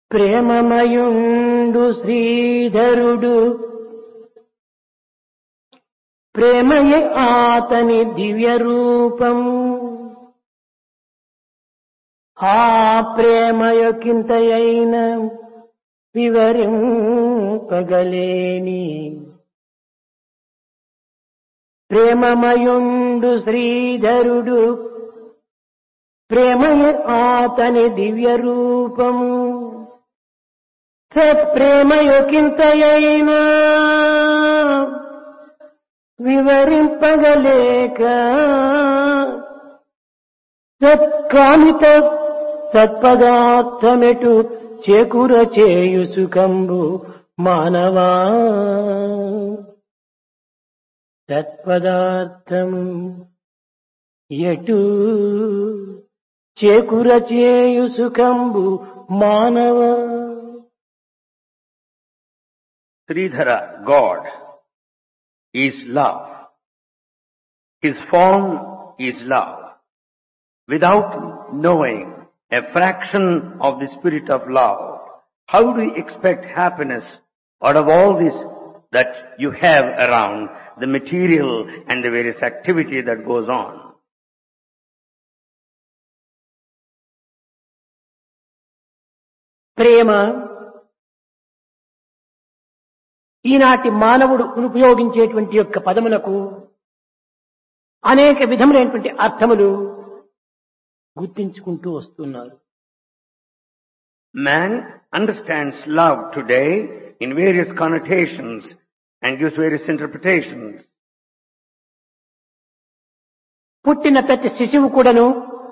ప్రేమమయుండు శ్రీధరుడు ప్రేమయ ఆతని దివ్య రూపం ఆ ప్రేమయొకింతయైన వివరింపగలేని ప్రేమమయుండు శ్రీధరుడు ప్రేమయ ఆతని దివ్య రూపము ప్రేమయొకింతయైనా వివరింపగలేక సత్కామిత సత్పదార్థమెటు చేకూర చేయు సుఖంబు మానవా సత్పదార్థము ఎటు చేకూర చేయు సుఖంబు మానవ Sridhara, God, is love. His form is love. Without knowing a fraction of the spirit of love, how do you expect happiness out of all this that you have around, the material and the various activity that goes on? ప్రేమ ఈనాటి మానవుడు ఉపయోగించేటువంటి యొక్క పదములకు అనేక విధములైనటువంటి అర్థములు గుర్తించుకుంటూ వస్తున్నారు Man understands love today in various connotations and gives various interpretations. పుట్టిన ప్రతి శిశువు కూడాను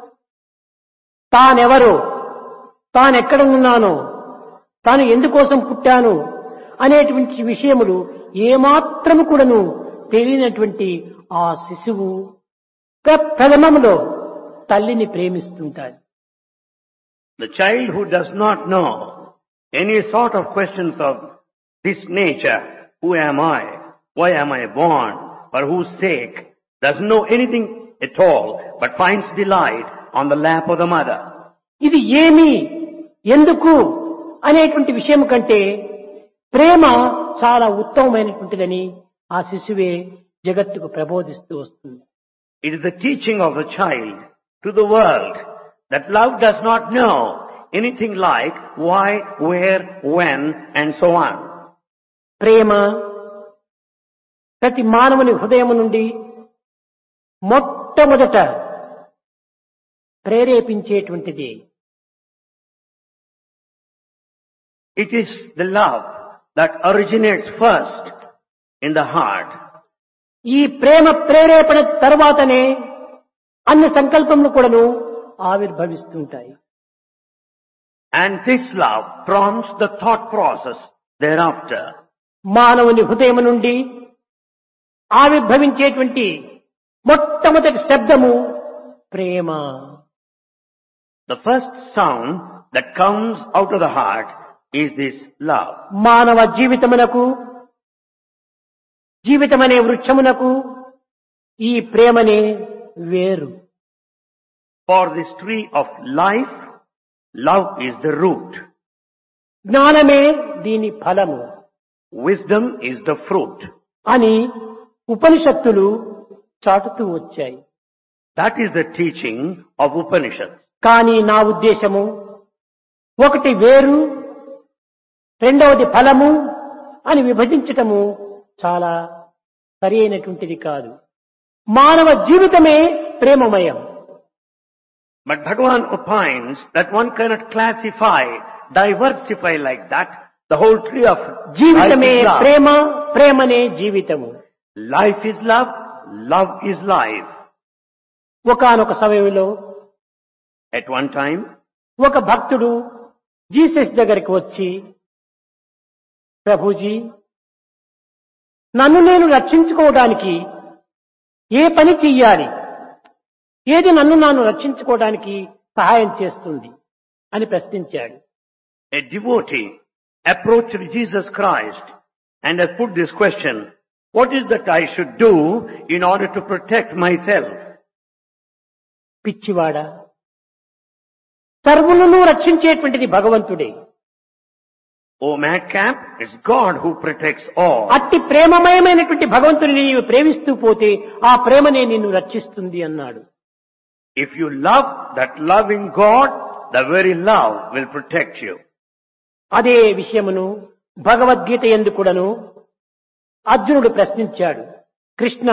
తానెవరో తానెక్కడ ఉన్నానో తాను ఎందుకోసం పుట్టాను అనేటువంటి విషయములు ఏమాత్రము కూడాను తెలియనటువంటి ఆ శిశువు ప్రప్రథమములో తల్లిని ప్రేమిస్తుంటాడు The child who does not know any sort of questions of this nature, who am I, why am I born, for whose sake, doesn't know anything at all, but finds delight on the lap of the mother. ఇది ఏమి ఎందుకు అనేటువంటి విషయం కంటే ప్రేమ చాలా ఉత్తమమైనటువంటిదని ఆ శిశువే జగత్తుకు ప్రబోధిస్తూ వస్తుంది It is the teaching of the child to the world that love does not know anything like why, where, when, and so on. ప్రేమ ప్రతి మానవుని హృదయం నుండి మొట్టమొదట ప్రేరేపించేటువంటిది It is the love that originates first in the heart. ఈ ప్రేమ ప్రేరేపణ తర్వాతనే అన్ని సంకల్పములు కూడాను ఆవిర్భవిస్తుంటాయి And this love prompts the thought process thereafter. మానవుని హృదయం నుండి ఆవిర్భవించేటువంటి మొట్టమొదటి శబ్దము ప్రేమ The first sound that comes out of the heart is this love. మానవ జీవితమునకు జీవితమనే వృక్షమునకు ఈ ప్రేమనే వేరు For this tree of life, love is the root. జ్ఞానమే దీని ఫలము Wisdom is the fruit. అని ఉపనిషత్తులు చాటుతూ వచ్చాయి That is the teaching of Upanishads. కానీ నా ఉద్దేశము ఒకటి వేరు రెండవది ఫలము అని విభజించటము చాలా సరి అయినటువంటిది కాదు మానవ జీవితమే ప్రేమమయం But Bhagavan opines that one cannot classify, diversify like that the whole tree of life జీవితమే is love. ప్రేమ ప్రేమనే జీవితము Life is love, love is life. ఒకానొక సమయంలో At one time, ఒక భక్తుడు జీసస్ దగ్గరికి వచ్చి ప్రభుజీ నన్ను నేను రక్షించుకోవడానికి ఏ పని చెయ్యాలి ఏది నన్ను నాను రక్షించుకోవడానికి సహాయం చేస్తుంది అని ప్రశ్నించాడు a devotee approached Jesus Christ and has put this question, what is that I should do in order to protect myself? పిచ్చివాడా సర్వులను రక్షించేటువంటిది భగవంతుడే O madcap, it's God who protects all. అట్టి ప్రేమమయమైనటువంటి భగవంతుని నీవు ప్రేమిస్తూ పోతే ఆ ప్రేమనే నిన్ను రక్షిస్తుంది అన్నాడు If you love that loving God, the very love will protect you. అదే విషయమును భగవద్గీత ఎందుకుడను అర్జునుడు ప్రశ్నించాడు కృష్ణ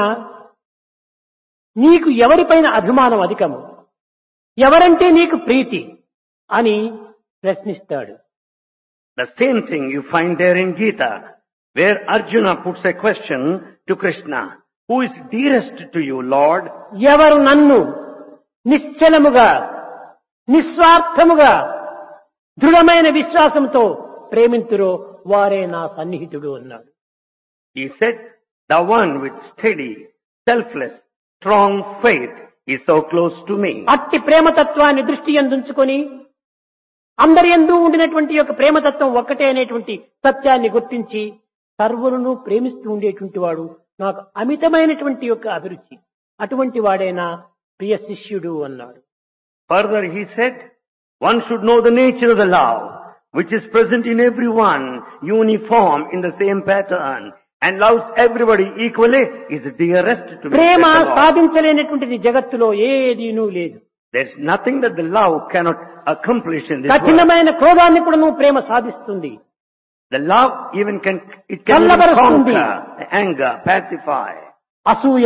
నీకు ఎవరిపైన అభిమానం అధికము ఎవరంటే నీకు ప్రీతి అని ప్రశ్నిస్తాడు The same thing you find there in Gita, where Arjuna puts a question to Krishna. Who is dearest to you, Lord? ఎవరు నన్ను నిశ్చలముగా నిస్వార్థముగా దృఢమైన విశ్వాసంతో ప్రేమింతురో వారే నా సన్నిహితుడు అన్నాడు He said, the one with steady, selfless, strong faith is so close to me. అట్టి ప్రేమతత్వాన్ని దృష్టి ఎందుంచుకొని అందరి ఎందు ఉండినటువంటి యొక్క ప్రేమతత్వం ఒక్కటే అనేటువంటి సత్యాన్ని గుర్తించి సర్వులను ప్రేమిస్తూ ఉండేటువంటి వాడు నాకు అమితమైనటువంటి యొక్క అభిరుచి అటువంటి వాడైనా ప్రియ శిష్యుడు అన్నాడు Further he said, one should know the nature of the love, which is present in everyone, uniform in the same pattern, and loves everybody equally, is the dearest to me. Prema said the Lord. సాధించలేనటువంటిది జగత్తులో ఏదీనూ లేదు There's nothing that the love cannot accomplish in this world. కఠినమైన క్రోధాన్ని కూడా నువ్వు ప్రేమ సాధిస్తుంది The love even can, it can even చల్లబరుస్తుంది. conquer anger, pacify. అసూయ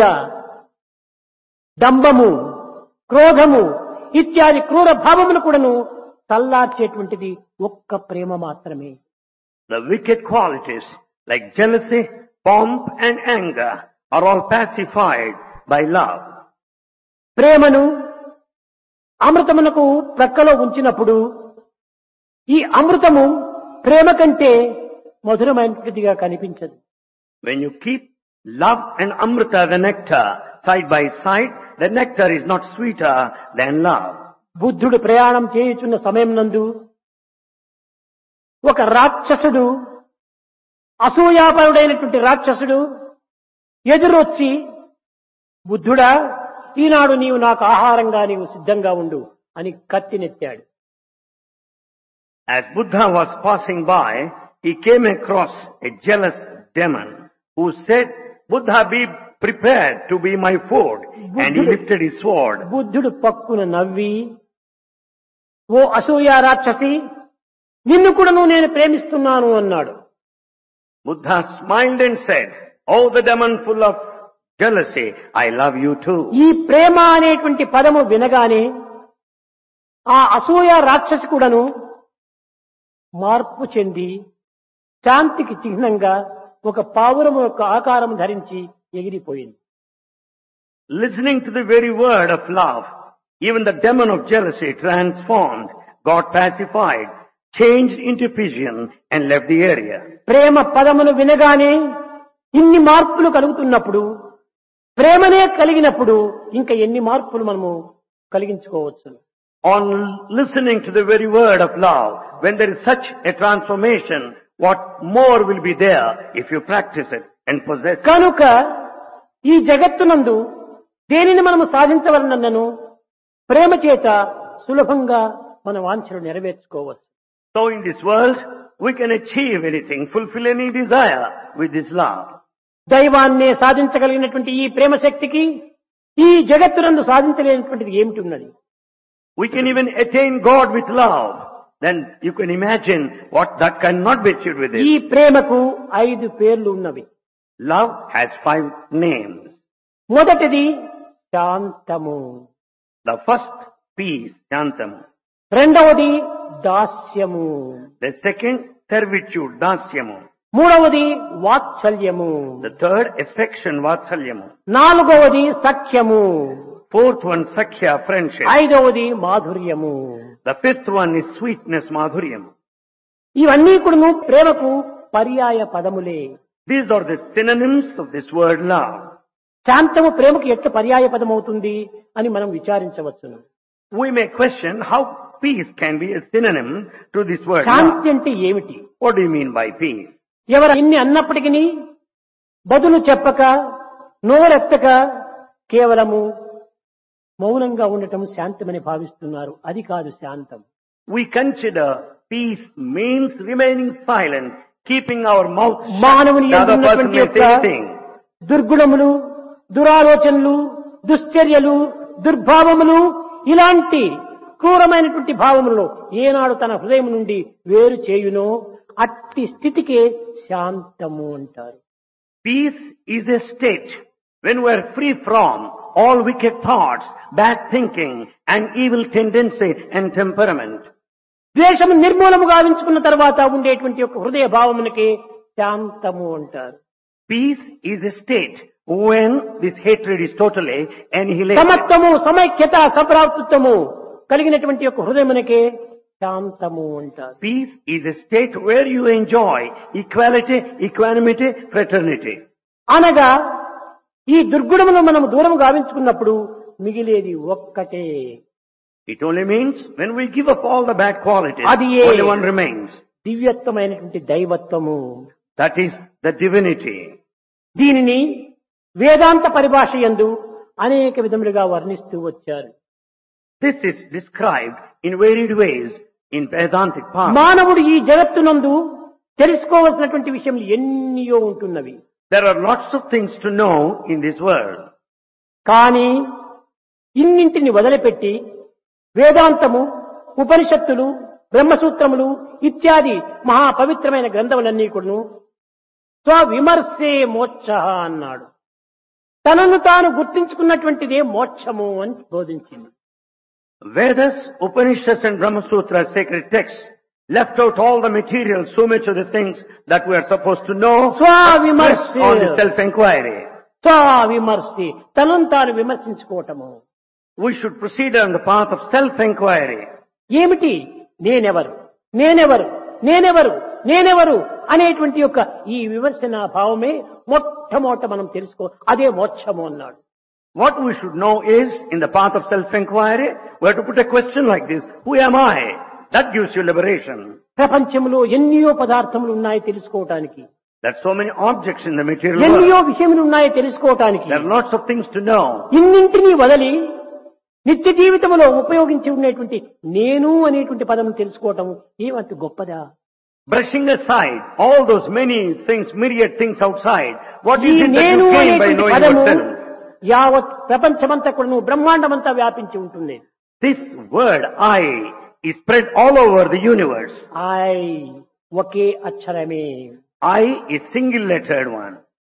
డంబము క్రోధము ఇత్యాది క్రూర భావములు కూడాను తల్లార్చేటువంటిది ఒక్క ప్రేమ మాత్రమే The wicked qualities like jealousy, pomp and anger are all pacified by love. ప్రేమను అమృతమునకు ప్రక్కలో ఉంచినప్పుడు ఈ అమృతము ప్రేమ కంటే మధురమైనదిగా కనిపించదు When you keep love and amrita, the nectar, side by side, the nectar is not sweeter than love. బుద్ధుడు ప్రయాణం చేయుచున్న సమయం నందు ఒక రాక్షసుడు అసూయాపరుడైనటువంటి రాక్షసుడు ఎదురొచ్చి బుద్ధుడా ఈనాడు నీవు నాకు ఆహారంగా నీవు సిద్ధంగా ఉండు అని కత్తినెత్తాడు As Buddha was passing by, he came across a jealous demon who said, Buddha be prepared to be my food. And he lifted his sword. బుద్ధుడు పక్కున నవ్వి ఓ అసూయ రాక్షసి నిన్ను కూడాను నేను ప్రేమిస్తున్నాను అన్నాడు Buddha smiled and said, Oh, the demon full of jealousy, I love you too. ఈ ప్రేమ అనేటువంటి పదము వినగానే ఆ అసూయ రాక్షసి కూడాను మార్పు చెంది శాంతికి చిహ్నంగా ఒక పావురము యొక్క ఆకారం ధరించి ఎగిరిపోయింది Listening to the very word of love, even the demon of jealousy transformed, got pacified, changed into pigeon and left the area. ప్రేమ పదమును వినగానే ఇన్ని మార్పులు కలుగుతున్నప్పుడు ప్రేమనే కలిగినప్పుడు ఇంకా ఎన్ని మార్పులు మనము కలిగించుకోవచ్చు On listening to the very word of love, when there is such a transformation, what more will be there if you practice it and possess it? కనుక ఈ జగత్తునందు దేనిని మనము సాధించవలనను ప్రేమ చేత సులభంగా మన వాంఛలు నెరవేర్చుకోవచ్చు So in this world, we can achieve anything, fulfill any desire with this love. దైవాన్నే సాధించగలిగినటువంటి ఈ ప్రేమ శక్తికి ఈ జగత్తునందు సాధించలేనటువంటిది ఏమిటి ఉన్నది We can even attain God with love. Then you can imagine what that cannot be achieved with ఈ it. ప్రేమకు ఐదు పేర్లు ఉన్నవి Love has five names. మొదటిది శాంతము The first, peace, shantam. రెండవది దాస్యము The second, servitude, dasyamu. మూడవది వాత్సల్యము The third, affection, vatsalyamu. నాలుగవది సఖ్యము Fourth one, sakhya, friendship. ఐదవది మాధుర్యము The fifth one is sweetness, madhuryam. ఇవన్నీ కూడా ప్రేమకు పర్యాయ పదములే These are the synonyms of this word love. శాంతము ప్రేమకు ఎట్లా పర్యాయ పదం అవుతుంది అని మనం విచారించవచ్చును We may question how peace can be a synonym to this word love. శాంతి అంటే ఏమిటి What do you mean by peace? ఎవరు ఇన్ని అన్నప్పటికీ బదులు చెప్పక నోరెత్తక కేవలము మౌనంగా ఉండటం శాంతమని భావిస్తున్నారు అది కాదు శాంతం We consider Peace means remaining silent, keeping our mouth shut. మానవుని The other person ఎందున్నటువంటి may యొక్క say anything. దుర్గుణములు దురాలోచనలు దుశ్చర్యలు దుర్భావములు ఇలాంటి క్రూరమైనటువంటి భావములను ఏనాడు తన హృదయం నుండి వేరు చేయునో అట్టి స్థితికే శాంతము అంటారు Peace is a state when we are free from all wicked thoughts, bad thinking, and evil tendency and temperament. ద్వేషము నిర్మూలము గావించుకున్న తర్వాత ఉండేటువంటి యొక్క హృదయ భావమునకే శాంతము అంటారు Peace is a state when this hatred is totally annihilated. సమత్వము సమైక్యత సభ్రాతృత్వము కలిగినటువంటి యొక్క హృదయమునకే శాంతము అంటారు Peace is a state where you enjoy equality, equanimity, fraternity. అనగా ఈ దుర్గుణమును మనం దూరం గావించుకున్నప్పుడు మిగిలేది ఒక్కటే It only means when we give up all the bad qualities, అది ఏ- only one remains. దివ్యత్వమైనటువంటి దైవత్వము That is the divinity. దీనిని వేదాంత పరిభాష యందు అనేక విధములుగా వర్ణిస్తూ వచ్చారు This is described in varied ways in Vedantic path. మానవుడు ఈ జగత్తునందు తెలుసుకోవలసినటువంటి విషయములు ఎన్నియో ఉంటున్నవి There are lots of things to know in this world. కానీ ఇన్నింటిని వదిలిపెట్టి వేదాంతము ఉపనిషత్తులు బ్రహ్మసూత్రములు ఇత్యాది మహా పవిత్రమైన గ్రంథములన్నీ కూడాను స్వవిమర్శే మోక్ష అన్నాడు తనను తాను గుర్తించుకున్నటువంటిదే మోక్షము అని బోధించింది Vedas, Upanishads and Brahma Sutras, sacred texts, left out all the material, so much of the things that we are supposed to know స్వవిమర్శ on the self-inquiry. స్వవిమర్శి తనను తాను విమర్శించుకోవటము We should proceed on the path of self-inquiry. ఏమిటి నేనెవరు నేనెవరు నేనెవరు నేనెవరు అనేటువంటి యొక్క ఈ విమర్శన భావమే మొట్టమొదట మనం తెలుసుకో అదే మోక్షము అన్నాడు What we should know is, in the path of self-inquiry, we have to put a question like this, who am I? That gives you liberation. ప్రపంచంలో ఎన్నో పదార్థములు ఉన్నాయి తెలుసుకోవటానికి There are so many objects in the material world. ఎన్నో విషయములు ఉన్నాయి తెలుసుకోవటానికి There are lots of things to know. ఇన్నింటినీ వదలి నిత్య జీవితంలో ఉపయోగించి ఉండేటువంటి నేను అనేటువంటి పదం తెలుసుకోవటం ఏమంత గొప్పదా Brushing aside all those many things, myriad things outside, what ఈ is it that నేను you gain by అనేటువంటి knowing పదము yourself? యావత్ ప్రపంచమంతా కూడా బ్రహ్మాండమంతా వ్యాపించి ఉంటుంది This word, I, is spread all over the universe. I ఒకే అక్షరమే I is single-lettered one.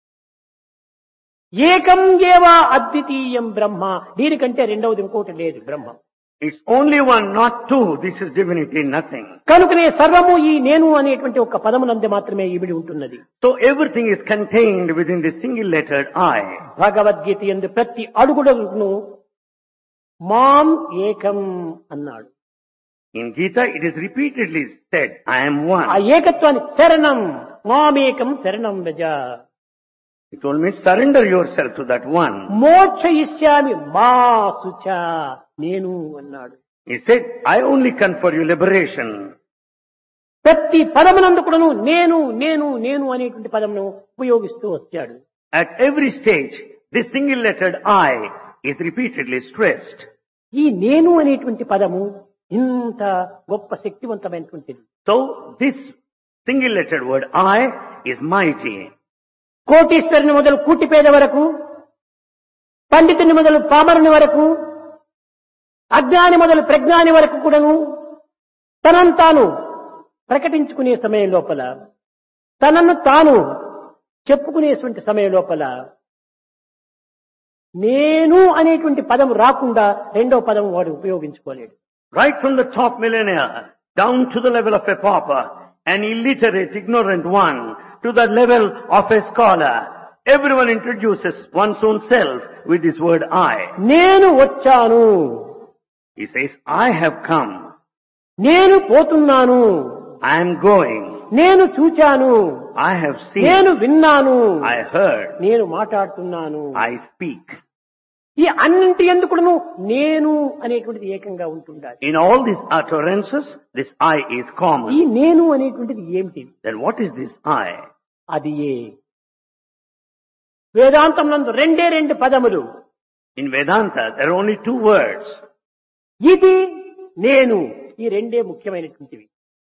ఏకం ఏవా అద్వితీయం బ్రహ్మ దీనికంటే రెండవది ఇంకోటి లేదు బ్రహ్మ It's only one, not two. This is divinity, nothing. కనుకనే సర్వము ఈ నేను అనేటువంటి ఒక పదమునందు మాత్రమే ఇమిడి ఉంటున్నది So everything is contained within this single-lettered I. Bhagavad Gita ఎందు ప్రతి అడుగుడును మాం ఏకం అన్నాడు In Gita, it is repeatedly said, I am one. ఆ ఏకత్వాన్ని శరణం మామేకం శరణం రజ It told me, surrender yourself to that one. మోక్ష ఇష్యామి మా సుచ నేను అన్నాడు He said, I only confer you liberation. ప్రతి పదమునందు కూడాను నేను నేను నేను అనేటువంటి పదమును ఉపయోగిస్తూ వచ్చాడు At every stage, this single-lettered I is repeatedly stressed. ఈ నేను అనేటువంటి పదము ఇంత గొప్ప శక్తివంతమైనటువంటిది So this single-lettered word I is mighty. కోటీశ్వరుని మొదలు కూటిపేద వరకు పండితుని మొదలు పామరుని వరకు అజ్ఞాని మొదలు ప్రజ్ఞాని వరకు కూడాను తనను తాను ప్రకటించుకునే సమయం లోపల తనను తాను చెప్పుకునేటువంటి సమయం లోపల నేను అనేటువంటి పదం రాకుండా రెండో పదం వాడు ఉపయోగించుకోలేడు Right from the top millionaire down to the level of a pauper, an illiterate, ignorant one, to the level of a scholar, everyone introduces one's own self with this word I. నేను వచ్చాను He says, I have come. నేను పోతున్నాను I am going. నేను చూచాను I have seen. నేను విన్నాను I heard. నేను మాట్లాడుతున్నాను I speak. ఈ అన్నింటి ఎందుకును నేను అనేటువంటిది ఏకంగా ఉంటుండాలి In all these utterances, this I is ఈ common. నేను అనేటువంటిది ఏమిటి Then what is this I? అది ఏ వేదాంతం నందు రెండే రెండు పదములు In Vedanta, there are only two words. ఇది నేను ఈ రెండే ముఖ్యమైనటువంటివి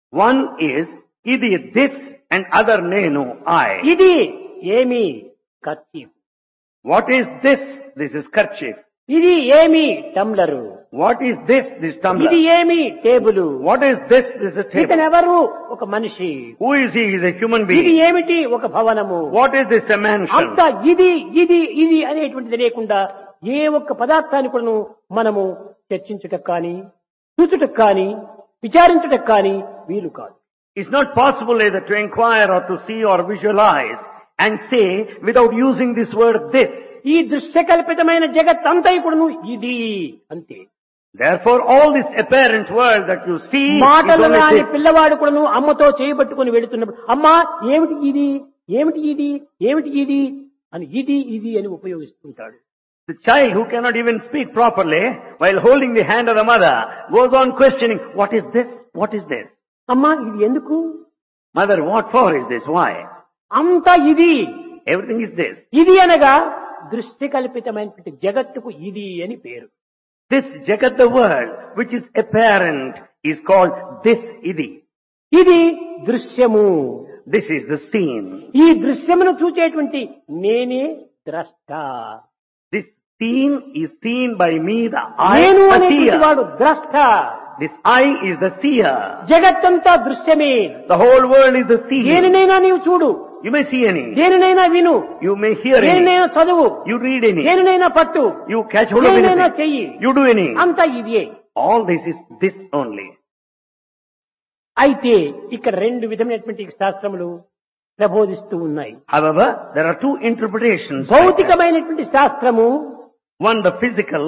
One is idi this and other nenu I. ఇది ఏమి kerchief What is this? This is kerchief. ఇది ఏమి tumbler What is this? This ఇది tumbler. ఏమి table What is this? This is a table. ఇతనెవరు ఒక మనిషి Who is he? He is a human ఇది being. ఏమిటి ఒక భవనము What is this? A mansion. అంత ఇది ఇది ఇది అనేటువంటిది లేకుండా ఏ ఒక్క పదార్థాన్ని కూడా మనము చర్చించుటకు కానీ చూచుటకు కానీ విచారించుటకు కానీ వీలు కాదు It's not possible either to inquire or to see or visualize and say without using this word this. ఈ దృశ్యకల్పితమైన జగత్ అంతయి కూడాను ఇది అంతే Therefore all this apparent world that you see is మాటలు only రాని this. పిల్లవాడు కూడాను అమ్మతో చేయబట్టుకుని వెళుతున్నప్పుడు అమ్మా ఏమిటి ఇది ఏమిటి ఇది ఏమిటి ఇది అని ఇది ఇది అని ఉపయోగిస్తుంటాడు The child who cannot even speak properly while holding the hand of the mother goes on questioning, what is this? What is this? అమ్మా ఇది ఎందుకు Mother, what for is this? Why? అంతా ఇది Everything is this. ఇది అనగా దృష్టి కల్పితమైనటువంటి జగత్తుకు ఇది అని పేరు This Jagat the world, which is apparent, is called this idi. ఇది దృశ్యము This is the scene. ఈ దృశ్యమును చూచేటువంటి నేనే ద్రష్ట This scene is seen by me, the eye, నేను the అనేటువంటి seer. వాడు ద్రష్ట This eye is the seer. జగత్తంతా దృశ్యమే The whole world is the seer. దేనినైనా నీవు చూడు You may see any. దేనినైనా విను You may hear any. దేనినైనా చదువు You read any. దేనినైనా పట్టు You catch hold of దేనినైనా anything. చెయ్యి You do any. అంతా ఇదే All this is this only. అయితే ఇక్కడ రెండు విధమైనటువంటి శాస్త్రములు ప్రబోధిస్తూ ఉన్నాయి However, there are two interpretations. భౌతికమైనటువంటి శాస్త్రము One, the physical.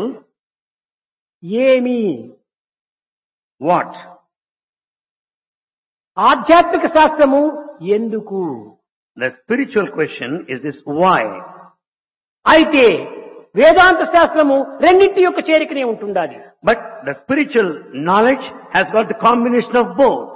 ఏమి What? ఆధ్యాత్మిక శాస్త్రము ఎందుకు The spiritual question is this why? అయితే వేదాంత శాస్త్రము రెండింటి యొక్క చేరికనే ఉంటుండాలి But the spiritual knowledge has got the combination of both.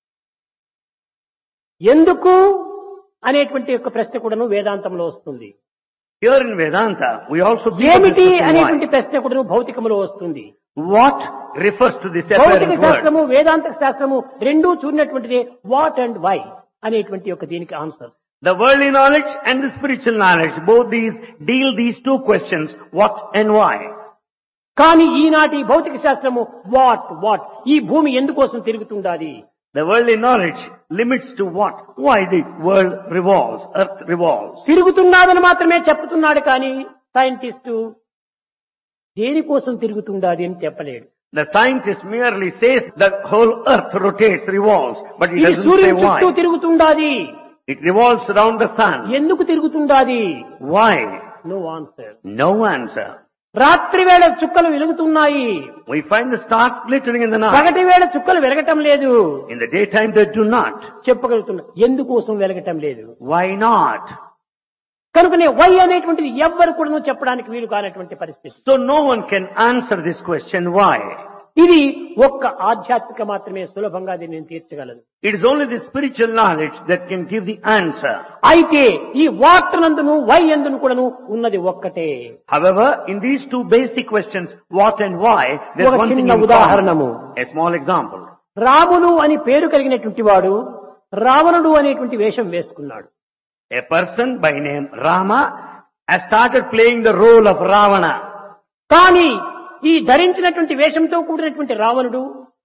ఎందుకు అనేటువంటి యొక్క ప్రశ్న కూడాను వేదాంతంలో వస్తుంది Here in Vedanta, we also think of this ఏమిటి question అనేటువంటి why. ప్రశ్న కూడాను భౌతికములో వస్తుంది What refers to this భౌతిక apparent word? శాస్త్రము వేదాంత శాస్త్రము రెండూ చూడినటువంటిదే వాట్ అండ్ వై అనేటువంటి యొక్క దీనికి answer The worldly knowledge and the spiritual knowledge, both these deal these two questions, what and why. కానీ ఈనాటి భౌతిక శాస్త్రము వాట్ వాట్ ఈ భూమి ఎందుకోసం తిరుగుతుండాలి The worldly knowledge limits to what? Why the world revolves, earth revolves. తిరుగుతున్నాదని మాత్రమే చెప్తున్నాడు కానీ సైంటిస్టు దేనికోసం తిరుగుతుండాలి అని చెప్పలేడు The scientist merely says the whole earth rotates, revolves, but he ఇది doesn't say సూర్యుని చుట్టూ why. తిరుగుతుండాది It revolves around the sun. ఎందుకు తిరుగుతుండాది Why? No answer No answer. రాత్రి వేళ చుక్కలు వెలుగుతున్నాయి We find the stars glittering in the night. పగటి వేళ చుక్కలు వెలగటం లేదు In the daytime they do not. చెప్పగలుగుతున్నా ఎందుకోసం వెలగటం లేదు Why not? కనుకనే వై అనేటువంటిది ఎవ్వరు కూడా చెప్పడానికి వీలు కానటువంటి పరిస్థితి So no one can answer this question why. ఇది ఒక్క ఆధ్యాత్మిక మాత్రమే సులభంగా దీన్ని తీర్చగలదు It is only the spiritual knowledge that can give the answer. అయితే ఈ వాట్ నందును వై ఎందును కూడాను ఉన్నది ఒక్కటే However, in these two basic questions, what and why, there's ఒక one thing చిన్న in ఉదాహరణము. common. A small example. Ramulu అని పేరు కలిగినటువంటి వాడు రావణుడు అనేటువంటి వేషం వేసుకున్నాడు A person by name Rama has started playing the role of Ravana. కానీ ఈ ధరించినటువంటి వేషంతో కూడినటువంటి రావణుడు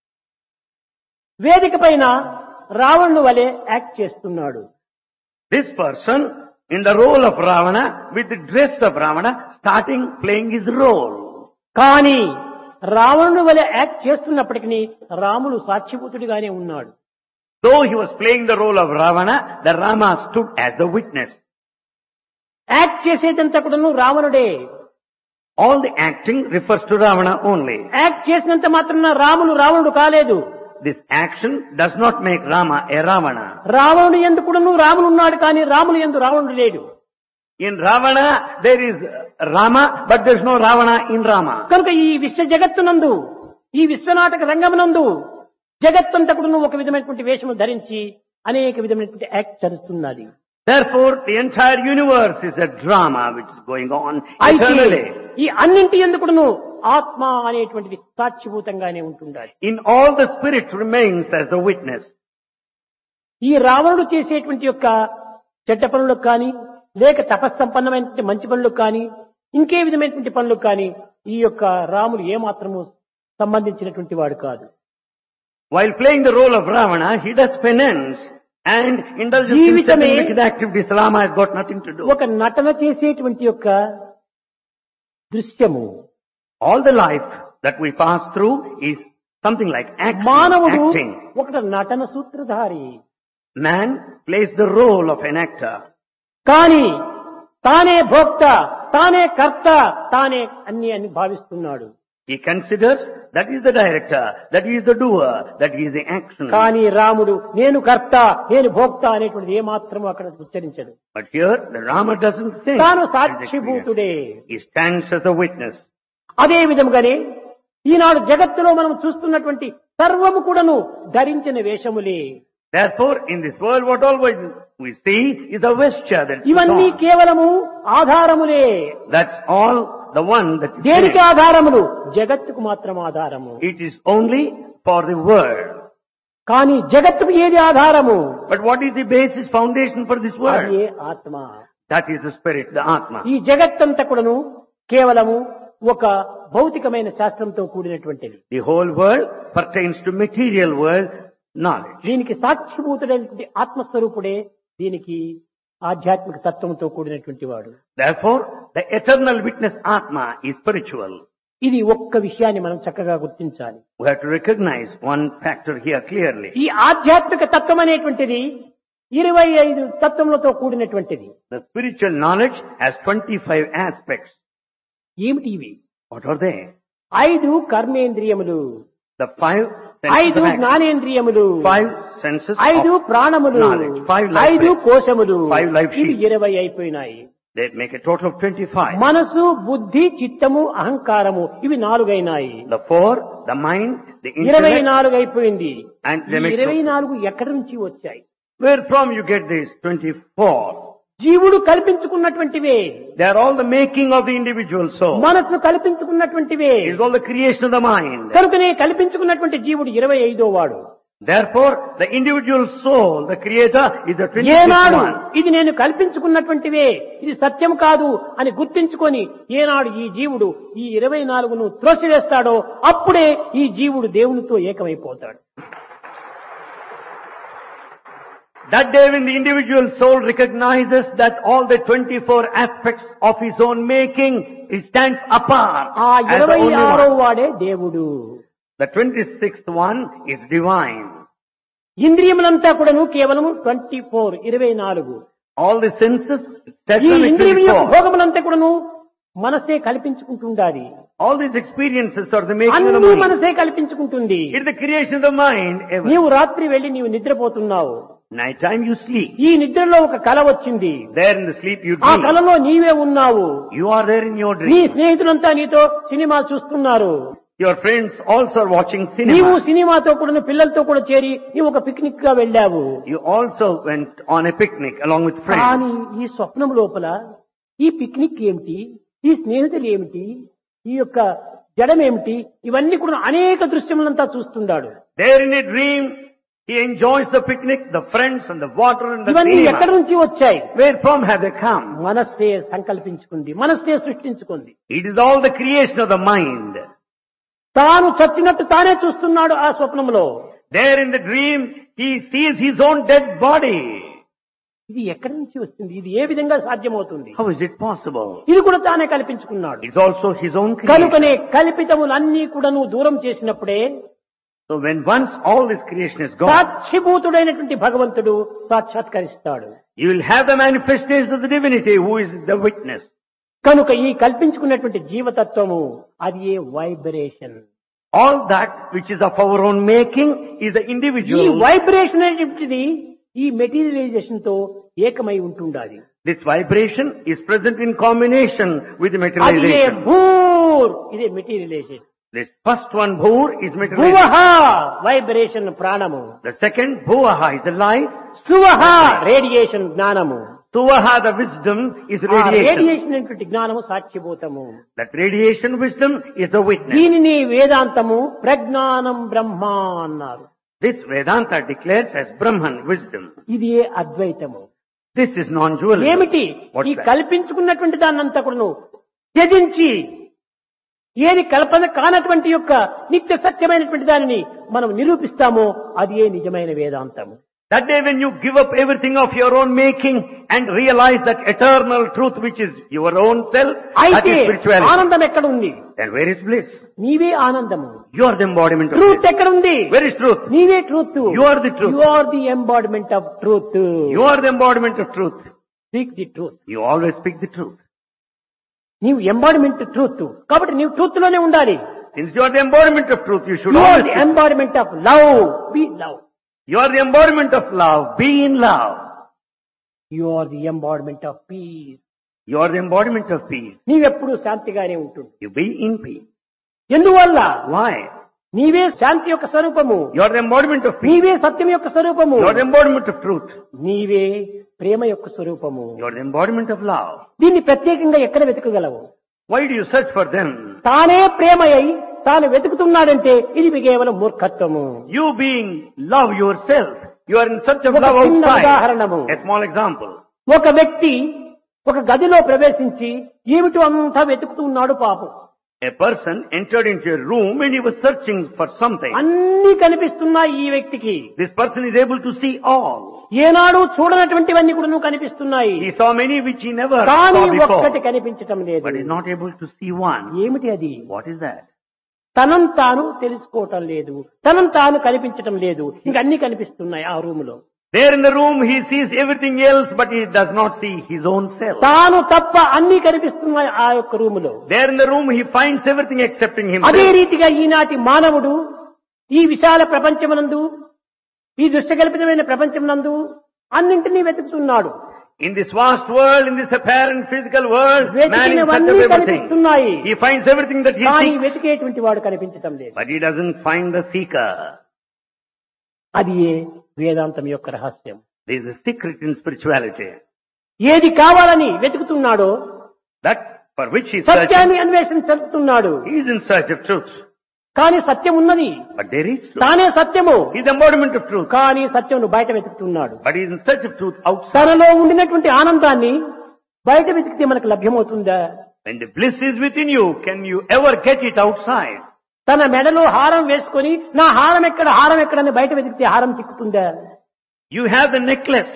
వేదిక పైన రావణుడు వలె యాక్ట్ చేస్తున్నాడు This person in the role of Ravana with the dress of Ravana starting playing his role. కానీ రావణుడు వలె యాక్ట్ చేస్తున్నప్పటికీ రాముడు సాక్షిభూతుడిగానే ఉన్నాడు Though he was playing the role of Ravana, the Rama stood as the witness. Act చేసేదంతా కూడాను రావణుడే All the acting refers to Ravana only. Act చేసినంత మాత్రాన రాముడు రావణుడు కాలేదు This action does not make Rama a Ravana. రావణుడు ఎందు కూడాను రాముడు ఉన్నాడు కానీ రాముడు ఎందు రావణుడు లేడు In Ravana, there is Rama, but there is no Ravana in Rama. కనుక ఈ విశ్వ జగత్తునందు ఈ విశ్వనాటక రంగమునందు జగత్తంతకుడును ఒక విధమైనటువంటి వేషము ధరించి అనేక విధమైనటువంటి యాక్ట్ జరుగుతున్నది Therefore, the entire universe is a drama which is going on అయితే eternally. ఈ అన్నింటి ఎందుకును ఆత్మ అనేటువంటిది సాక్షిభూతంగానే ఉంటుండాలి In all the spirit remains as the witness. ఈ రావణుడు చేసేటువంటి యొక్క చెడ్డ పనులకు కానీ లేక తపస్సంపన్నమైనటువంటి మంచి పనులకు కానీ ఇంకే విధమైనటువంటి పనులకు కానీ ఈ యొక్క రాముడు ఏమాత్రము సంబంధించినటువంటి వాడు కాదు While playing the role of Ravana, he does penance and indulges in certain జీవితమే- wicked activities. Rama has got nothing to do. ఒక నటన చేసేటువంటి యొక్క దృశ్యము All the life that we pass through is something like acting. మానవుడు acting. ఒకట నటన సూత్రధారి Man plays the role of an actor. కానీ తానే భోక్త తానే కర్త తానే అన్ని అని భావిస్తున్నాడు He considers that is the director, that he is the doer, that he is the action. కానీ రాముడు నేను కర్త నేను భోక్త అనేటువంటిది ఏమాత్రము అక్కడ ఉచ్చరించడు But here, the Rama doesn't think. తాను his experience. సాక్షిభూతుడే He stands as a witness. అదే విధముగానే ఈనాడు జగత్తులో మనం చూస్తున్నటువంటి సర్వము కూడాను ధరించిన వేషములే Therefore, in this world, what all we we see is a vesture that's ఇవన్నీ on. కేవలము ఆధారములే That's all the one that is దేనికి there. ఆధారములు జగత్తుకు మాత్రం ఆధారము It is only for the world. కానీ జగత్తుకు ఏది ఆధారము But what is the basis, foundation for this అది world? ఏ ఆత్మ That is the spirit, the Atma. ఈ జగత్తంతా కూడాను కేవలము ఒక భౌతికమైన శాస్త్రంతో కూడినటువంటిది The whole world pertains to material world knowledge. దీనికి సాక్షిభూతుడైనటువంటి ఆత్మస్వరూపుడే దీనికి ఆధ్యాత్మిక తత్వంతో కూడినటువంటి వాడు Therefore, the eternal witness Atma is spiritual. ఇది ఒక్క విషయాన్ని మనం చక్కగా గుర్తించాలి We have to recognize one factor here clearly. ఈ ఆధ్యాత్మిక తత్వం అనేటువంటిది ఇరవై ఐదు తత్వములతో కూడినటువంటిది The spiritual knowledge has 25 aspects. ఏమిటి ఇవి What are they? ఐదు కర్మేంద్రియములు The five senses ఐదు of action. జ్ఞానేంద్రియములు Five senses ఐదు of ప్రాణములు knowledge. Five life ఐదు rays. కోశములు Five life ఇవి sheets. ఇరవై అయిపోయినాయి They make a total of 25. మనసు బుద్ధి చిత్తము అహంకారము ఇవి నాలుగైనాయి The four, the mind, the ఇరవై intellect, నాలుగు అయిపోయింది and they ఈ make ఇరవై total. నాలుగు ఎక్కడి నుంచి వచ్చాయి Where from you get these 24? జీవుడు కల్పించుకున్నటువంటివే They are all the making of the individual soul. మనసు కల్పించుకున్నటువంటివే It is all the creation of the mind. కనుకనే కల్పించుకున్నటువంటి జీవుడు ఇరవై ఐదో వాడు Therefore, the individual soul, the creator, is the 25th ఏనాడు one. ఇది నేను కల్పించుకున్నటువంటివే ఇది సత్యం కాదు అని గుర్తించుకొని ఏనాడు ఈ జీవుడు ఈ ఇరవై నాలుగును త్రోసివేస్తాడో అప్పుడే ఈ జీవుడు దేవునితో ఏకమైపోతాడు That day when the individual soul recognizes that all the 24 aspects of his own making, he stands apart ఆ as the ఇరవై only ఆరో one. వాడే దేవుడు The 26th one is divine. ఇంద్రియములంతా కూడాను కేవలం ట్వంటీ ఫోర్ ఇరవై నాలుగు All the senses, ఈ seven is ఇంద్రియం యొక్క 24. భోగములంతా కూడాను మనసే కల్పించుకుంటుండాలి All these experiences are the making of the అన్ని mind. మనసే కల్పించుకుంటుంది It is the creation of the mind. ever. నీవు రాత్రి వెళ్లి నీవు నిద్రపోతున్నావు Night time you sleep. ఈ నిద్రలో ఒక కల వచ్చింది There in the sleep you ఆ dream. కలలో నీవే ఉన్నావు You are there in your నీ dream. స్నేహితులంతా నీతో సినిమా చూస్తున్నారు Your friends also are watching నీవు cinema. సినిమాతో కూడా పిల్లలతో కూడా చేరి నీవు ఒక పిక్నిక్ గా వెళ్ళావు You also went on a picnic along with friends. కానీ ఈ స్వప్నం లోపల ఈ పిక్నిక్ ఏమిటి ఈ స్నేహితులు ఏమిటి ఈ యొక్క జడమేమిటి ఇవన్నీ కూడా అనేక దృశ్యములంతా చూస్తున్నాడు There in a dream, he enjoys the picnic, the friends and the water and the ఇవన్నీ ఎక్కడి cinema. నుంచి వచ్చాయి Where from have they come? మనస్సే సంకల్పించుకుంది మనస్సే సృష్టించుకుంది It is all the creation of the mind. తాను చచ్చినట్టు తానే చూస్తున్నాడు ఆ స్వప్నంలో There in the dream, he sees his own dead body. ఇది ఎక్కడి నుంచి వస్తుంది ఇది ఏ విధంగా సాధ్యమవుతుంది How is it possible? ఇది కూడా తానే కల్పించుకున్నాడు It's also his own creation. కనుకనే కల్పితములన్నీ కూడా నువ్వు దూరం చేసినప్పుడే So when once all this creation is gone, సాక్షిభూతుడైనటువంటి భగవంతుడు సాక్షాత్కరిస్తాడు you will have the manifestation of the divinity who is the witness. కనుక ఈ కల్పించుకున్నటువంటి జీవతత్వము అది ఏ vibration All that which is of our own making is the ఈ individual. Vibration అనేటువంటిది ఈ మెటీరియలైజేషన్ తో ఏకమై ఉంటుండాలి This vibration is present in combination with the అది ఏ materialization. భూర్ ఇదే materialization This first one, bhur, is భువహ materialization. వైబ్రేషన్ ప్రాణము The second, bhuvaha, is the life. సువహ రేడియేషన్ జ్ఞానము Suvaha, the wisdom, is ఆ radiation. రేడియేషన్ అనేటువంటి జ్ఞానము సాక్షిభూతము That radiation wisdom is the witness. దీనిని వేదాంతము ప్రజ్ఞానం బ్రహ్మ అన్నారు This Vedanta declares as Brahman wisdom. ఇది ఏ అద్వైతము This is non-dualism. ఏమిటి What's ఈ that? కల్పించుకున్నటువంటి దాన్నంతా కూడాను త్యజించి ఏది కల్పన కానటువంటి యొక్క నిత్య సత్యమైనటువంటి దానిని మనం నిరూపిస్తామో అది ఏ నిజమైన వేదాంతము That day when you give up everything of your own making and realize that eternal truth which is your own self, that అయితే is spirituality. ఆనందం ఎక్కడ ఉంది Then where is bliss? నీవే ఆనందము You are the embodiment of truth bliss. ఎక్కడ ఉంది Where is truth? నీవే truth You are the truth. You are the embodiment of truth You are the embodiment of truth. Speak the truth You always speak the truth. నీవు embodiment truth కాబట్టి నీవు truth లోనే ఉండాలి Since you are the embodiment of truth, you should you are always the speak. Embodiment of love be love You are the embodiment of love. Be in love. You are the embodiment of peace You are the embodiment of peace. నీవెప్పుడు శాంతిగానే ఉంటుంది You be in peace. ఎందువల్ల Why? నీవే శాంతి యొక్క స్వరూపము You are the embodiment of peace. నీవే సత్యం యొక్క స్వరూపము You are the embodiment of truth. నీవే ప్రేమ యొక్క స్వరూపము You are the embodiment of love. దీన్ని ప్రత్యేకంగా ఎక్కడ వెతకగలవు Why do you search for them? తానే ప్రేమ అయి తాను వెతుకుతున్నాడంటే ఇది కేవలం మూర్ఖత్వము You being love yourself. You are in search of ఒక love చిన్న outside. ఉదాహరణము. A small example. ఒక వ్యక్తి ఒక గదిలో ప్రవేశించి ఏమిటో అంతా వెతుకుతున్నాడు పాపం A person entered into a room and he was searching for something. అన్ని కనిపిస్తున్నాయి ఈ వ్యక్తికి This person is able to see all. ఏనాడు చూడనటువంటివన్నీ కూడా కనిపిస్తున్నాయి He saw many which he never కానీ saw before. ఒక్కటి కనిపించటం లేదు But is not able to see one. ఏమిటి అది What is that? తనం తాను తెలుసుకోవటం లేదు తనం తాను కనిపించటం లేదు ఇంక అన్ని కనిపిస్తున్నాయి ఆ రూమ్ లో There in the room he sees everything else but he does not see his own self. తాను తప్ప అన్ని కనిపిస్తున్నాయి ఆ యొక్క రూమ్ లో There in the room he finds everything excepting అదే himself. రీతిగా ఈనాటి మానవుడు ఈ విశాల ప్రపంచమునందు ఈ దృశ్యకల్పితమైన ప్రపంచమునందు అన్నింటినీ వెతుకుతున్నాడు In this vast world, in this apparent physical world, man is search of వెతికినవన్నీ everything. కనిపిస్తున్నాయి He finds everything that he కానీ seeks, వెతికేటువంటి వాడు కనిపించటం లేదు but he doesn't find the seeker. అది ఏ వేదాంతం యొక్క రహస్యం There is a secret in spirituality. ఏది కావాలని వెతుకుతున్నాడో That for which he is searching, సత్యాన్ని అన్వేషణ చెందుతున్నాడు he is in search of truth. కానీ సత్యం ఉన్నది But there is truth. తానే సత్యము He is the embodiment of truth. కానీ సత్యమును బయట వెతుకుతున్నాడు But he is in search of truth outside. తనలో ఉండినటువంటి ఆనందాన్ని బయట వెతికితే మనకు లభ్యమవుతుందా When the bliss is within you, can you ever get it outside? తన మెడలో హారం వేసుకొని నా హారం ఎక్కడ హారం ఎక్కడని బయట వెతికితే హారం చిక్కుతుందా You have the necklace.